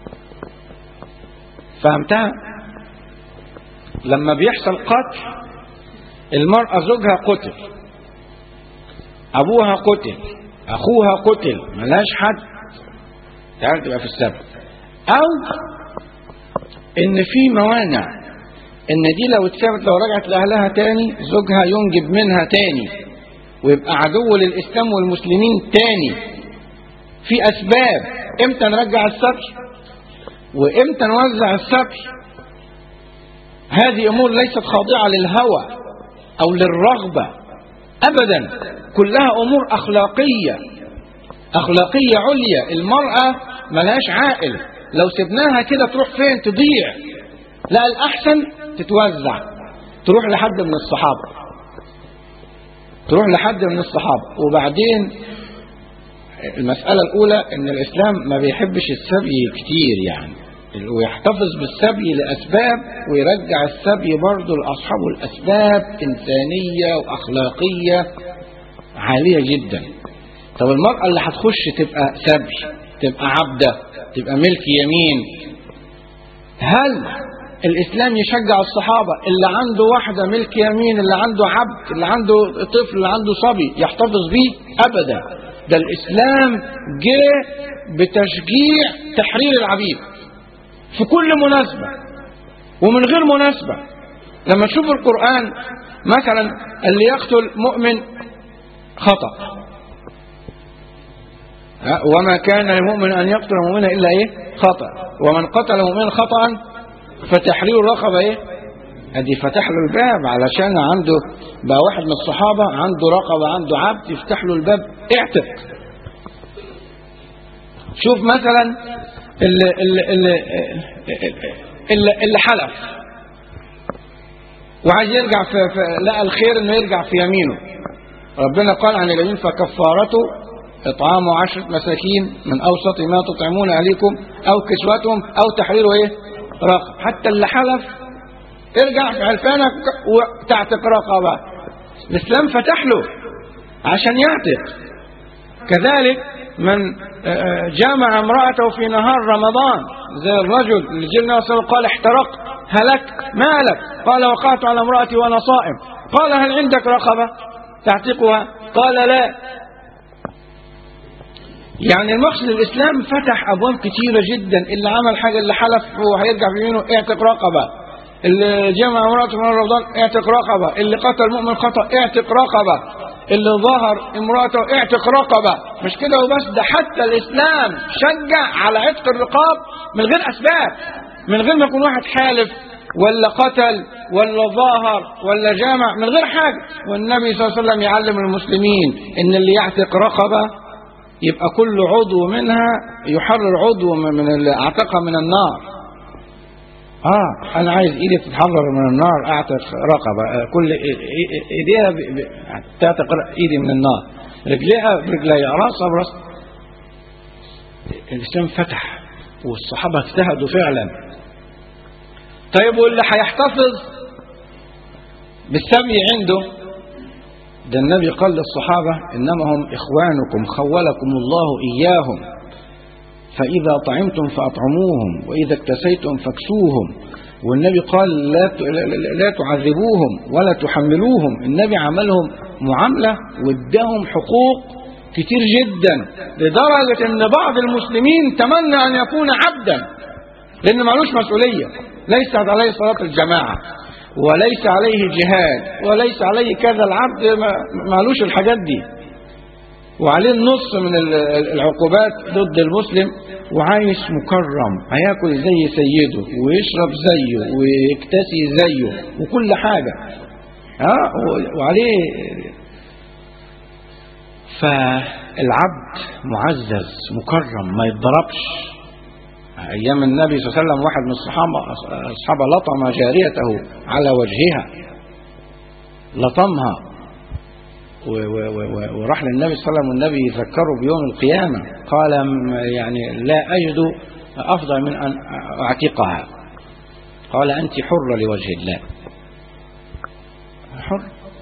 C: فهمتها لما بيحصل قتل المرأة زوجها قتل أبوها قتل أخوها قتل ملاش حد تعال تبقى في السبب أو إن في موانع إن دي لو اتسابت لو رجعت لأهلها تاني زوجها ينجب منها تاني ويبقى عدو للإسلام والمسلمين تاني في أسباب إمتى نرجع السبي وإمتى نوزع السبي هذه أمور ليست خاضعة للهوى أو للرغبة أبدا كلها أمور أخلاقية أخلاقية عليا المرأة ملهاش عائل لو سبناها كده تروح فين تضيع لا الأحسن تتوزع تروح لحد من الصحابة تروح لحد من الصحابة وبعدين المسألة الأولى إن الإسلام ما بيحبش السبي كتير يعني ويحتفظ بالسبي لأسباب ويرجع السبي برضه لأصحابه الأسباب إنسانية وأخلاقية عالية جدا طب المرأة اللي هتخش تبقى سبي تبقى عبدة تبقى ملك يمين هل الإسلام يشجع الصحابة اللي عنده واحدة ملك يمين اللي عنده عبد اللي عنده طفل اللي عنده صبي يحتفظ بيه أبدا ده الإسلام جه بتشجيع تحرير العبيد في كل مناسبة ومن غير مناسبة لما تشوف القرآن مثلا اللي يقتل مؤمن خطأ وما كان لمؤمن أن يقتل مؤمنا إلا إيه خطأ ومن قتل مؤمنا خطأ فتحرير رقبة إيه ادي فتح له الباب علشان عنده بقى واحد من الصحابة عنده رقبة عنده عبد يفتح له الباب اعتق شوف مثلا اللي, اللي, اللي, اللي, اللي حلف وعايز يرجع في, في لقى الخير انه يرجع في يمينه ربنا قال عن اليمين فكفارته اطعام عشرة مساكين من اوسط ما تطعمون عليكم او كسوتهم او تحرير ايه رقب حتى اللي حلف ارجع في حلفانك وتعتق رقبة الاسلام فتح له عشان يعتق كذلك من جامع امرأته في نهار رمضان زي الرجل اللي جلنا وسلم قال احترقت هلك مالك قال وقعت على امرأتي وانا صائم قال هل عندك رقبة تعتقها قال لا يعني المقصد الاسلام فتح ابواب كتيرة جدا اللي عمل حاجة اللي حلف وهيرجع في يمينه اعتق رقبة اللي جمع امرأته من رمضان اعتق رقبة اللي قتل مؤمن خطأ اعتق رقبة اللي ظهر امرأته اعتق رقبة مش كده وبس ده حتى الاسلام شجع على عتق الرقاب من غير اسباب من غير ما يكون واحد حالف ولا قتل ولا ظاهر ولا جامع من غير حاجة والنبي صلى الله عليه وسلم يعلم المسلمين ان اللي يعتق رقبة يبقى كل عضو منها يحرر عضو من اللي اعتقها من النار اه انا عايز ايدي تتحرر من النار اعتق رقبه كل ايديها تعتق ايدي من النار رجليها برجليها راسها براس الاسلام فتح والصحابه اجتهدوا فعلا طيب واللي هيحتفظ بالسمي عنده ده النبي قال للصحابه انما هم اخوانكم خولكم الله اياهم فإذا طعمتم فأطعموهم وإذا اكتسيتم فاكسوهم والنبي قال لا لا تعذبوهم ولا تحملوهم النبي عملهم معاملة واداهم حقوق كتير جدا لدرجة ان بعض المسلمين تمنى ان يكون عبدا لان معلوش مسؤولية ليس عليه صلاة الجماعة وليس عليه جهاد وليس عليه كذا العبد معلوش الحاجات دي وعليه النص من العقوبات ضد المسلم وعايش مكرم هياكل زي سيده ويشرب زيه ويكتسي زيه وكل حاجة ها وعليه فالعبد معزز مكرم ما يتضربش ايام النبي صلى الله عليه وسلم واحد من الصحابه الصحابه لطم جاريته على وجهها لطمها وراح للنبي صلى الله عليه وسلم والنبي يذكره بيوم القيامة قال يعني لا أجد أفضل من أن أعتقها قال أنت حرة لوجه الله حر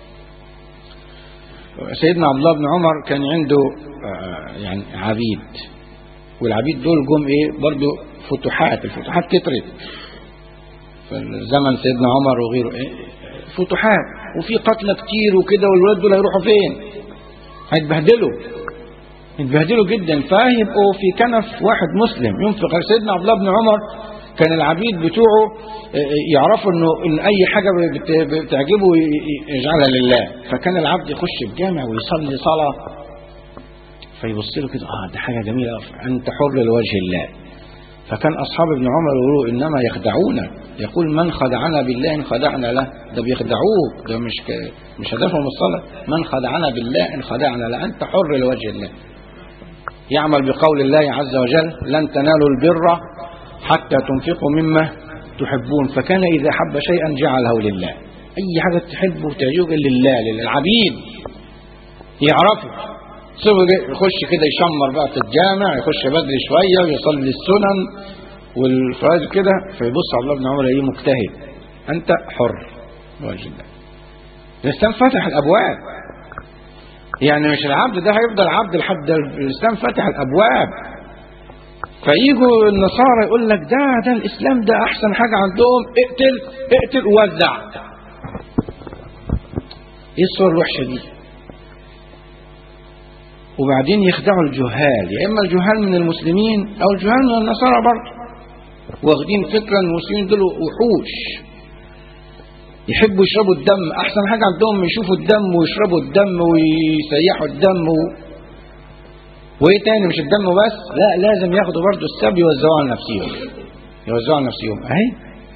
C: سيدنا عبد الله بن عمر كان عنده يعني عبيد والعبيد دول جم ايه برضو فتوحات الفتوحات كترت في زمن سيدنا عمر وغيره إيه فتوحات وفي قتلى كتير وكده والولاد دول هيروحوا فين هيتبهدلوا يتبهدلوا جدا فهيبقوا في كنف واحد مسلم ينفق سيدنا عبد الله بن عمر كان العبيد بتوعه يعرفوا انه ان اي حاجه بتعجبه يجعلها لله فكان العبد يخش الجامع ويصلي صلاه فيبص له كده اه ده حاجه جميله انت حر لوجه الله فكان أصحاب ابن عمر يقولوا إنما يخدعون يقول من خدعنا بالله إن خدعنا له ده بيخدعوك ده مش ك... مش هدفهم الصلاة من خدعنا بالله إن خدعنا له أنت حر لوجه الله يعمل بقول الله عز وجل لن تنالوا البر حتى تنفقوا مما تحبون فكان إذا حب شيئا جعله لله أي حاجة تحبه تعجبه لله للعبيد يعرفوا سوى يخش كده يشمر بقى في الجامع يخش بدري شوية ويصلي السنن والفرائض كده فيبص على الله بن عمر ايه مجتهد أنت حر لوجه الله الإسلام فتح الأبواب يعني مش العبد ده هيفضل عبد لحد الإسلام فتح الأبواب فيجوا النصارى يقول لك ده ده الإسلام ده أحسن حاجة عندهم اقتل اقتل ووزع ايه الصور الوحشة دي وبعدين يخدعوا الجهال يا إما الجهال من المسلمين أو الجهال من النصارى برضه واخدين فكرة ان المسلمين دول وحوش يحبوا يشربوا الدم أحسن حاجة عندهم يشوفوا الدم ويشربوا الدم ويسيحوا الدم و... وإيه تاني مش الدم بس لا لازم ياخدوا برضه السب يوزعوه على نفسهم يوزعوه على نفسهم أهي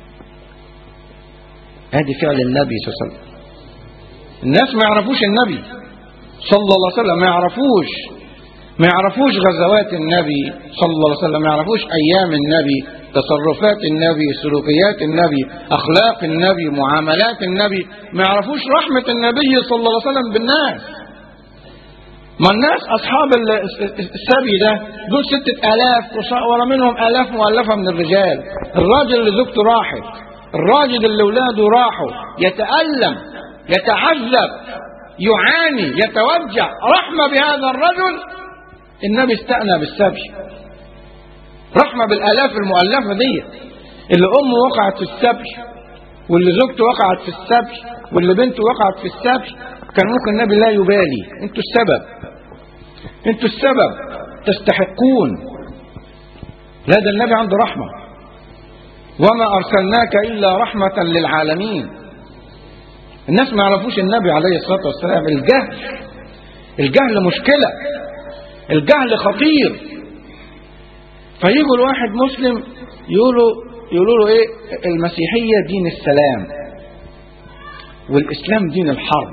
C: ادي فعل النبي صلى الله عليه وسلم الناس ما يعرفوش النبي صلى الله عليه وسلم ما يعرفوش ما يعرفوش غزوات النبي صلى الله عليه وسلم ما يعرفوش أيام النبي تصرفات النبي سلوكيات النبي أخلاق النبي معاملات النبي ما يعرفوش رحمة النبي صلى الله عليه وسلم بالناس ما الناس أصحاب السبي ده دول ستة آلاف ورا منهم آلاف مؤلفة من الرجال الراجل اللي زوجته راحت الراجل اللي ولاده راحوا يتألم يتعذب يعاني يتوجع رحمة بهذا الرجل النبي استأنى بالسبي رحمة بالآلاف المؤلفة دي اللي أمه وقعت في السبي واللي زوجته وقعت في السبي واللي بنته وقعت في السبي كان ممكن النبي لا يبالي انتوا السبب انتوا السبب تستحقون لا ده النبي عنده رحمة وما أرسلناك إلا رحمة للعالمين الناس ما يعرفوش النبي عليه الصلاة والسلام الجهل الجهل مشكلة الجهل خطير فيجوا الواحد مسلم يقولوا يقولوا له ايه المسيحية دين السلام والإسلام دين الحرب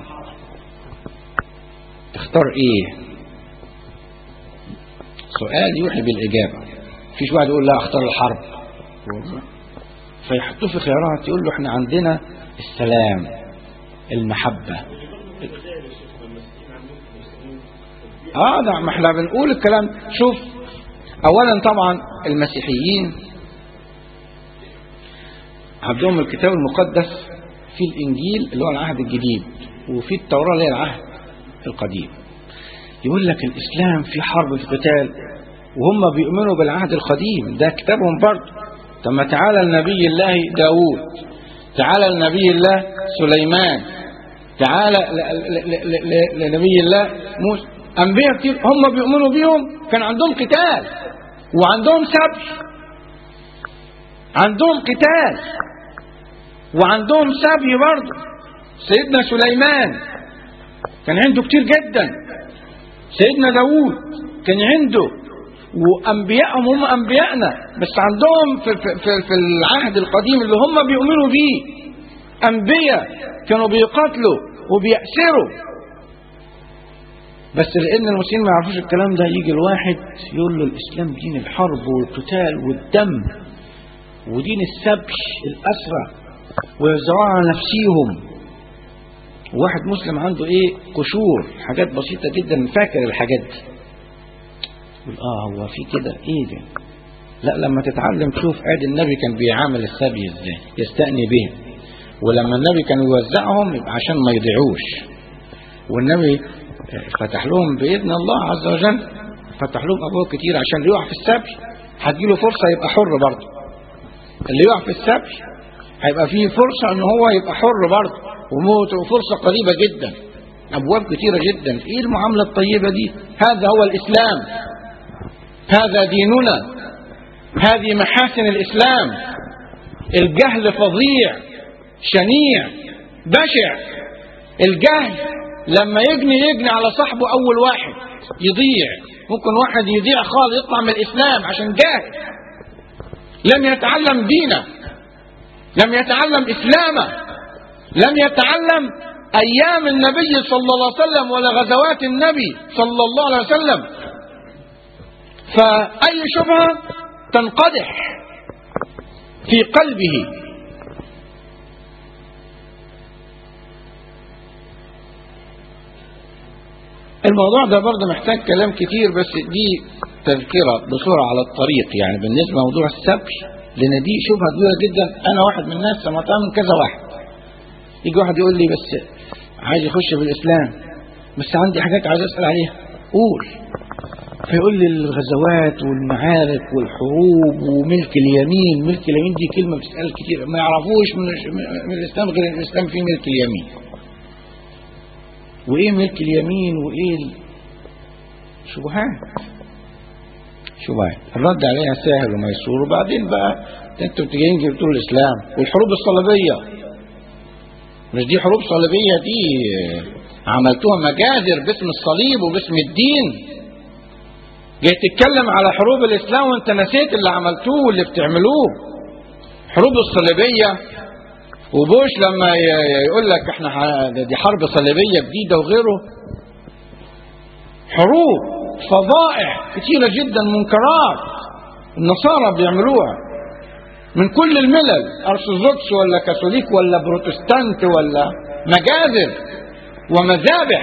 C: تختار ايه سؤال يوحي بالإجابة فيش واحد يقول لا اختار الحرب فيحطوه في خيارات يقول له احنا عندنا السلام المحبة اه ده ما احنا بنقول الكلام شوف اولا طبعا المسيحيين عندهم الكتاب المقدس في الانجيل اللي هو العهد الجديد وفي التوراة اللي هي العهد القديم يقول لك الاسلام في حرب في قتال وهم بيؤمنوا بالعهد القديم ده كتابهم برضه طب ما تعالى لنبي الله داوود تعالى لنبي الله سليمان تعالى لنبي الله موسى أنبياء كتير هم بيؤمنوا بيهم كان عندهم قتال وعندهم سبي عندهم قتال وعندهم سبي برضه سيدنا سليمان كان عنده كتير جدا سيدنا داوود كان عنده وانبيائهم هم انبيائنا بس عندهم في, في, في, في العهد القديم اللي هم بيؤمنوا بيه انبياء كانوا بيقاتلوا وبيأسروا بس لان المسلمين ما يعرفوش الكلام ده يجي الواحد يقول له الاسلام دين الحرب والقتال والدم ودين السبش الاسرى ويوزعوها على نفسيهم واحد مسلم عنده ايه قشور حاجات بسيطة جدا فاكر الحاجات دي يقول اه هو في كده ايه ده لا لما تتعلم تشوف ادي النبي كان بيعامل السبي ازاي يستأني بهم ولما النبي كان يوزعهم يبقى عشان ما يضيعوش والنبي فتح لهم بإذن الله عز وجل فتح لهم أبواب كتير عشان اللي يقع في السبي هتجيله فرصة يبقى حر برضه اللي يقع في السبي هيبقى فيه فرصة ان هو يبقى حر برضه وموته فرصة قريبة جدا أبواب كتيرة جدا إيه المعاملة الطيبة دي هذا هو الإسلام هذا ديننا هذه محاسن الإسلام الجهل فظيع شنيع بشع الجهل لما يجني يجني على صاحبه أول واحد يضيع ممكن واحد يضيع خالص يطلع من الإسلام عشان جاهل لم يتعلم دينه لم يتعلم إسلامه لم يتعلم أيام النبي صلى الله عليه وسلم ولا غزوات النبي صلى الله عليه وسلم فأي شبهة تنقدح في قلبه الموضوع ده برضه محتاج كلام كتير بس دي تذكرة بسرعة على الطريق يعني بالنسبة لموضوع السبي لأن دي شبهة كبيرة جدا أنا واحد من الناس سمعتها من كذا واحد يجي واحد يقول لي بس عايز يخش في الإسلام بس عندي حاجات عايز أسأل عليها قول فيقول لي الغزوات والمعارك والحروب وملك اليمين ملك اليمين دي كلمة بتتقال كتير ما يعرفوش من, من الإسلام غير الإسلام فيه ملك اليمين وايه ملك اليمين وايه ال... شبهات شبهات الرد عليها سهل وميسور وبعدين بقى انتوا بتجين جبتوا الاسلام والحروب الصليبيه مش دي حروب صليبيه دي عملتوها مجازر باسم الصليب وباسم الدين جاي تتكلم على حروب الاسلام وانت نسيت اللي عملتوه واللي بتعملوه حروب الصليبيه وبوش لما يقول لك احنا دي حرب صليبيه جديده وغيره حروب فظائع كثيره جدا منكرات النصارى بيعملوها من كل الملل ارثوذكس ولا كاثوليك ولا بروتستانت ولا مجازر ومذابح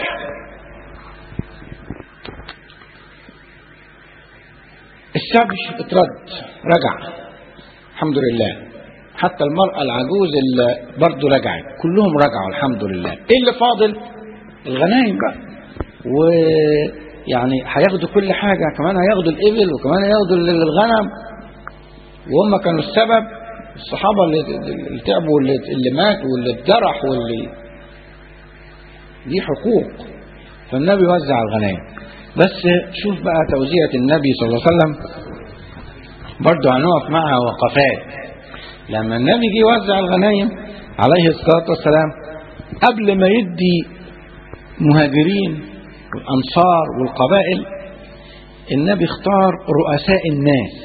C: السبي اترد رجع الحمد لله حتى المرأة العجوز اللي برضه رجعت كلهم رجعوا الحمد لله ايه اللي فاضل الغنايم بقى ويعني هياخدوا كل حاجة كمان هياخدوا الإبل وكمان هياخدوا الغنم وهم كانوا السبب الصحابة اللي, اللي تعبوا واللي اللي ماتوا واللي اتجرح واللي دي حقوق فالنبي وزع الغنايم بس شوف بقى توزيعة النبي صلى الله عليه وسلم برضه هنقف معها وقفات لما النبي جه يوزع الغنايم عليه الصلاة والسلام قبل ما يدي مهاجرين والأنصار والقبائل النبي اختار رؤساء الناس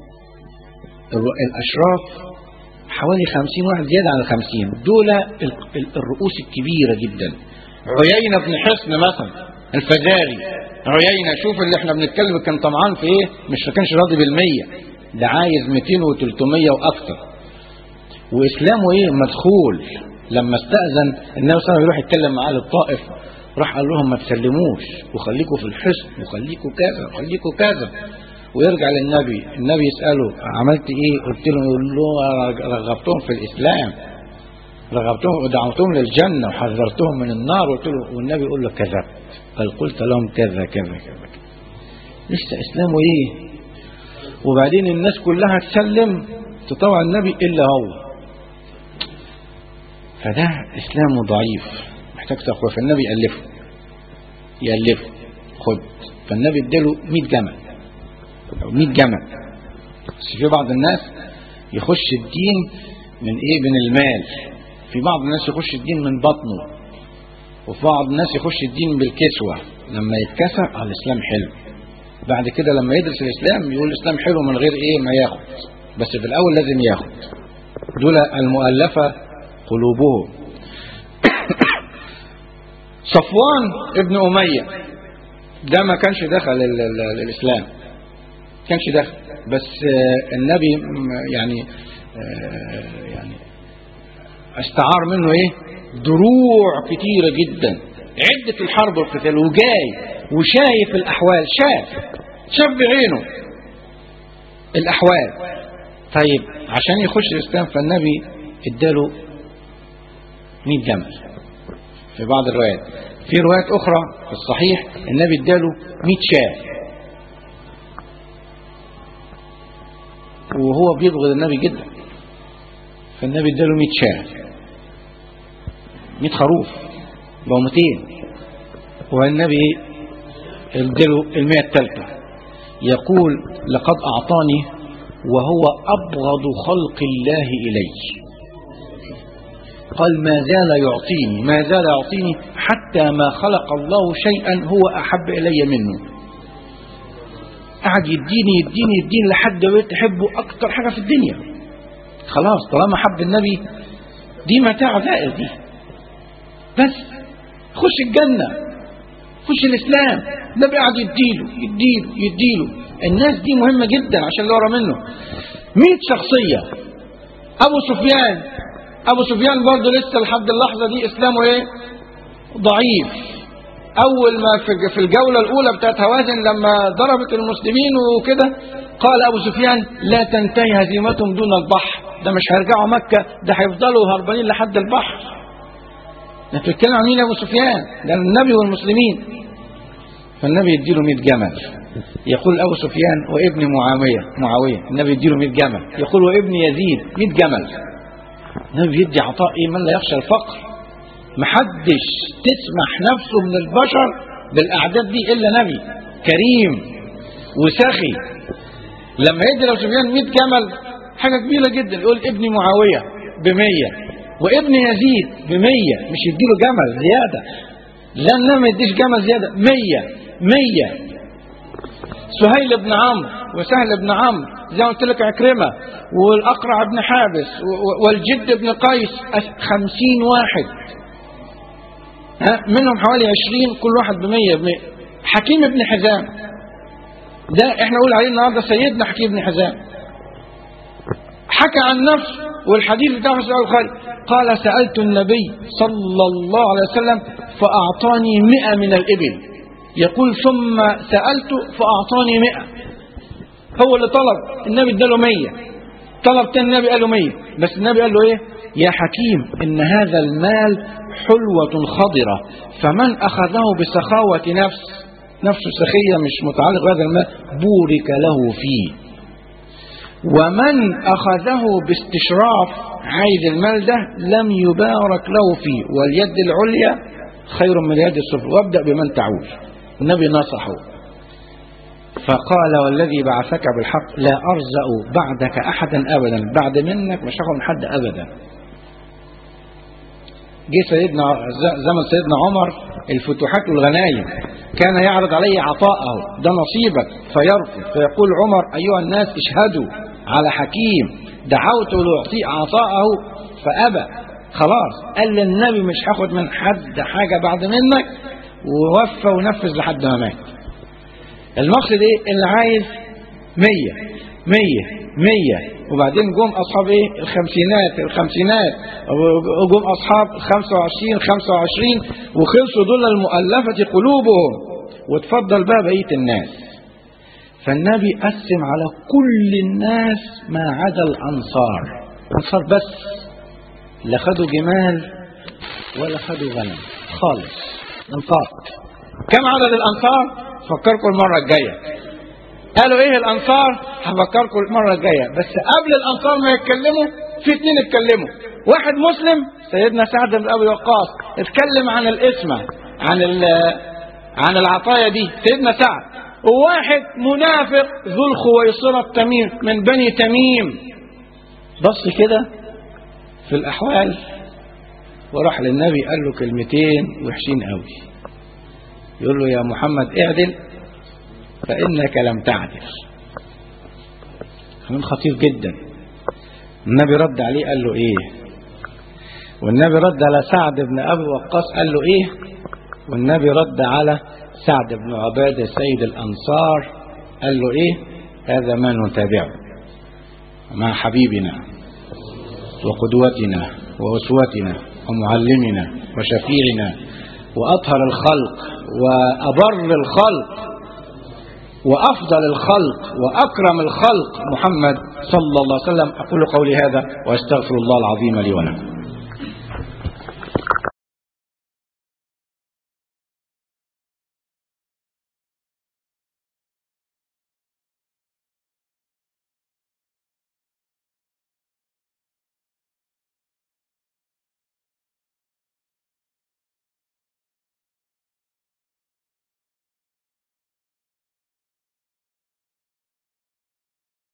C: الأشراف حوالي خمسين واحد زيادة عن الخمسين دول الرؤوس الكبيرة جدا عيينة بن حصن مثلا الفزاري عيينة شوف اللي احنا بنتكلم كان طمعان في ايه مش كانش راضي بالمية ده عايز 200 و300 واكثر واسلامه ايه مدخول لما استأذن النبي صلى الله عليه وسلم يروح يتكلم مع اهل الطائف راح قال لهم ما تسلموش وخليكوا في الحصن وخليكوا كذا وخليكوا كذا ويرجع للنبي النبي يسأله عملت ايه قلت له يقول له رغبتهم في الاسلام رغبتهم ودعوتهم للجنة وحذرتهم من النار قلت له والنبي يقول له كذبت قال قلت لهم كذا كذا كذا لسه اسلامه ايه وبعدين الناس كلها تسلم تطوع النبي الا هو فده اسلامه ضعيف محتاج تقوى فالنبي يألفه يألفه خد فالنبي اداله 100 جمل او 100 جمل بس في بعض الناس يخش الدين من ايه من المال في بعض الناس يخش الدين من بطنه وفي بعض الناس يخش الدين بالكسوة لما يتكسى اه الاسلام حلو بعد كده لما يدرس الاسلام يقول الاسلام حلو من غير ايه ما ياخد بس في الاول لازم ياخد دول المؤلفة قلوبهم صفوان ابن أمية ده ما كانش دخل ال ال الإسلام كانش دخل بس النبي يعني يعني استعار منه ايه دروع كتيرة جدا عدة الحرب والقتال وجاي وشايف الأحوال شاف شاف بعينه الأحوال طيب عشان يخش الإسلام فالنبي اداله 100 جمل في بعض الروايات في روايات أخرى في الصحيح النبي اداله 100 شاة وهو بيبغض النبي جدا فالنبي اداله 100 شاة 100 خروف بقوا 200 والنبي اداله المئة الثالثة يقول لقد أعطاني وهو أبغض خلق الله إلي قال ما زال يعطيني ما زال يعطيني حتى ما خلق الله شيئا هو أحب إلي منه قعد يديني يديني يديني لحد ما بقيت احبه اكتر حاجه في الدنيا خلاص طالما حب النبي دي متاع زائل دي بس خش الجنه خش الاسلام النبي قاعد يديله يديله يديله الناس دي مهمه جدا عشان اللي ورا منه 100 شخصيه ابو سفيان ابو سفيان برضه لسه لحد اللحظه دي اسلامه ايه ضعيف اول ما في- في الجوله الاولى بتاعت هوازن لما ضربت المسلمين وكده قال ابو سفيان لا تنتهي هزيمتهم دون البحر ده مش هيرجعوا مكه ده هيفضلوا هربانين لحد البحر ده بتتكلم عن مين يا ابو سفيان ده النبي والمسلمين فالنبي يديله 100 جمل يقول ابو سفيان وابن معاويه معاويه النبي يديله 100 جمل يقول وابن يزيد 100 جمل النبي يدي عطاء ايه من لا يخشى الفقر محدش تسمح نفسه من البشر بالاعداد دي الا نبي كريم وسخي لما يدي لو سفيان 100 جمل حاجه كبيره جدا يقول ابن معاويه ب 100 وابن يزيد ب 100 مش يديله جمل زياده لا النبي ما يديش جمل زياده 100 100 سهيل بن عمرو وسهل بن عمرو زي ما قلت لك عكرمه والاقرع بن حابس و- و- والجد بن قيس أس- خمسين واحد ها منهم حوالي عشرين كل واحد بمية بمية حكيم بن حزام ده احنا نقول عليه النهارده سيدنا حكيم بن حزام حكى عن نفسه والحديث بتاعه في صحيح البخاري قال سألت النبي صلى الله عليه وسلم فأعطاني مئة من الإبل يقول ثم سألت فأعطاني مئة هو اللي طلب النبي اداله مية طلب تاني النبي قال له مية بس النبي قال له ايه يا حكيم ان هذا المال حلوة خضرة فمن اخذه بسخاوة نفس نفسه سخية مش متعلق بهذا المال بورك له فيه ومن أخذه باستشراف عايز المال ده لم يبارك له فيه واليد العليا خير من اليد السفلى وابدأ بمن تعول النبي نصحه فقال والذي بعثك بالحق لا أرزأ بعدك أحدا أبدا بعد منك مش هاخد من حد أبدا جه سيدنا زمن سيدنا عمر الفتوحات والغنايم كان يعرض عليه عطاءه ده نصيبك فيرفض فيقول عمر أيها الناس اشهدوا على حكيم دعوته ليعطي عطاءه فأبى خلاص قال للنبي مش هاخد من حد حاجة بعد منك ووفى ونفذ لحد ما مات المقصد ايه اللي عايز مية مية مية وبعدين جم اصحاب ايه الخمسينات الخمسينات وجم اصحاب الخمسة وعشرين خمسة وعشرين وخلصوا دول المؤلفة قلوبهم وتفضل بقى بقية الناس فالنبي قسم على كل الناس ما عدا الانصار الانصار بس لا خدوا جمال ولا خدوا غنم خالص انصار كم عدد الانصار فكركم المرة الجاية قالوا ايه الانصار هفكركم المرة الجاية بس قبل الانصار ما يتكلموا في اتنين اتكلموا واحد مسلم سيدنا سعد بن ابي وقاص اتكلم عن الاسمة عن عن العطايا دي سيدنا سعد وواحد منافق ذو الخويصرة تميم من بني تميم بص كده في الاحوال وراح للنبي قال له كلمتين وحشين قوي يقول له يا محمد اعدل فإنك لم تعدل كلام خطير جدا النبي رد عليه قال له ايه والنبي رد على سعد بن ابي وقاص قال له ايه والنبي رد على سعد بن عباده سيد الانصار قال له ايه هذا ما نتابعه مع حبيبنا وقدوتنا واسوتنا ومعلمنا وشفيعنا واطهر الخلق وأبر الخلق وأفضل الخلق وأكرم الخلق محمد صلى الله عليه وسلم أقول قولي هذا وأستغفر الله العظيم لي ولكم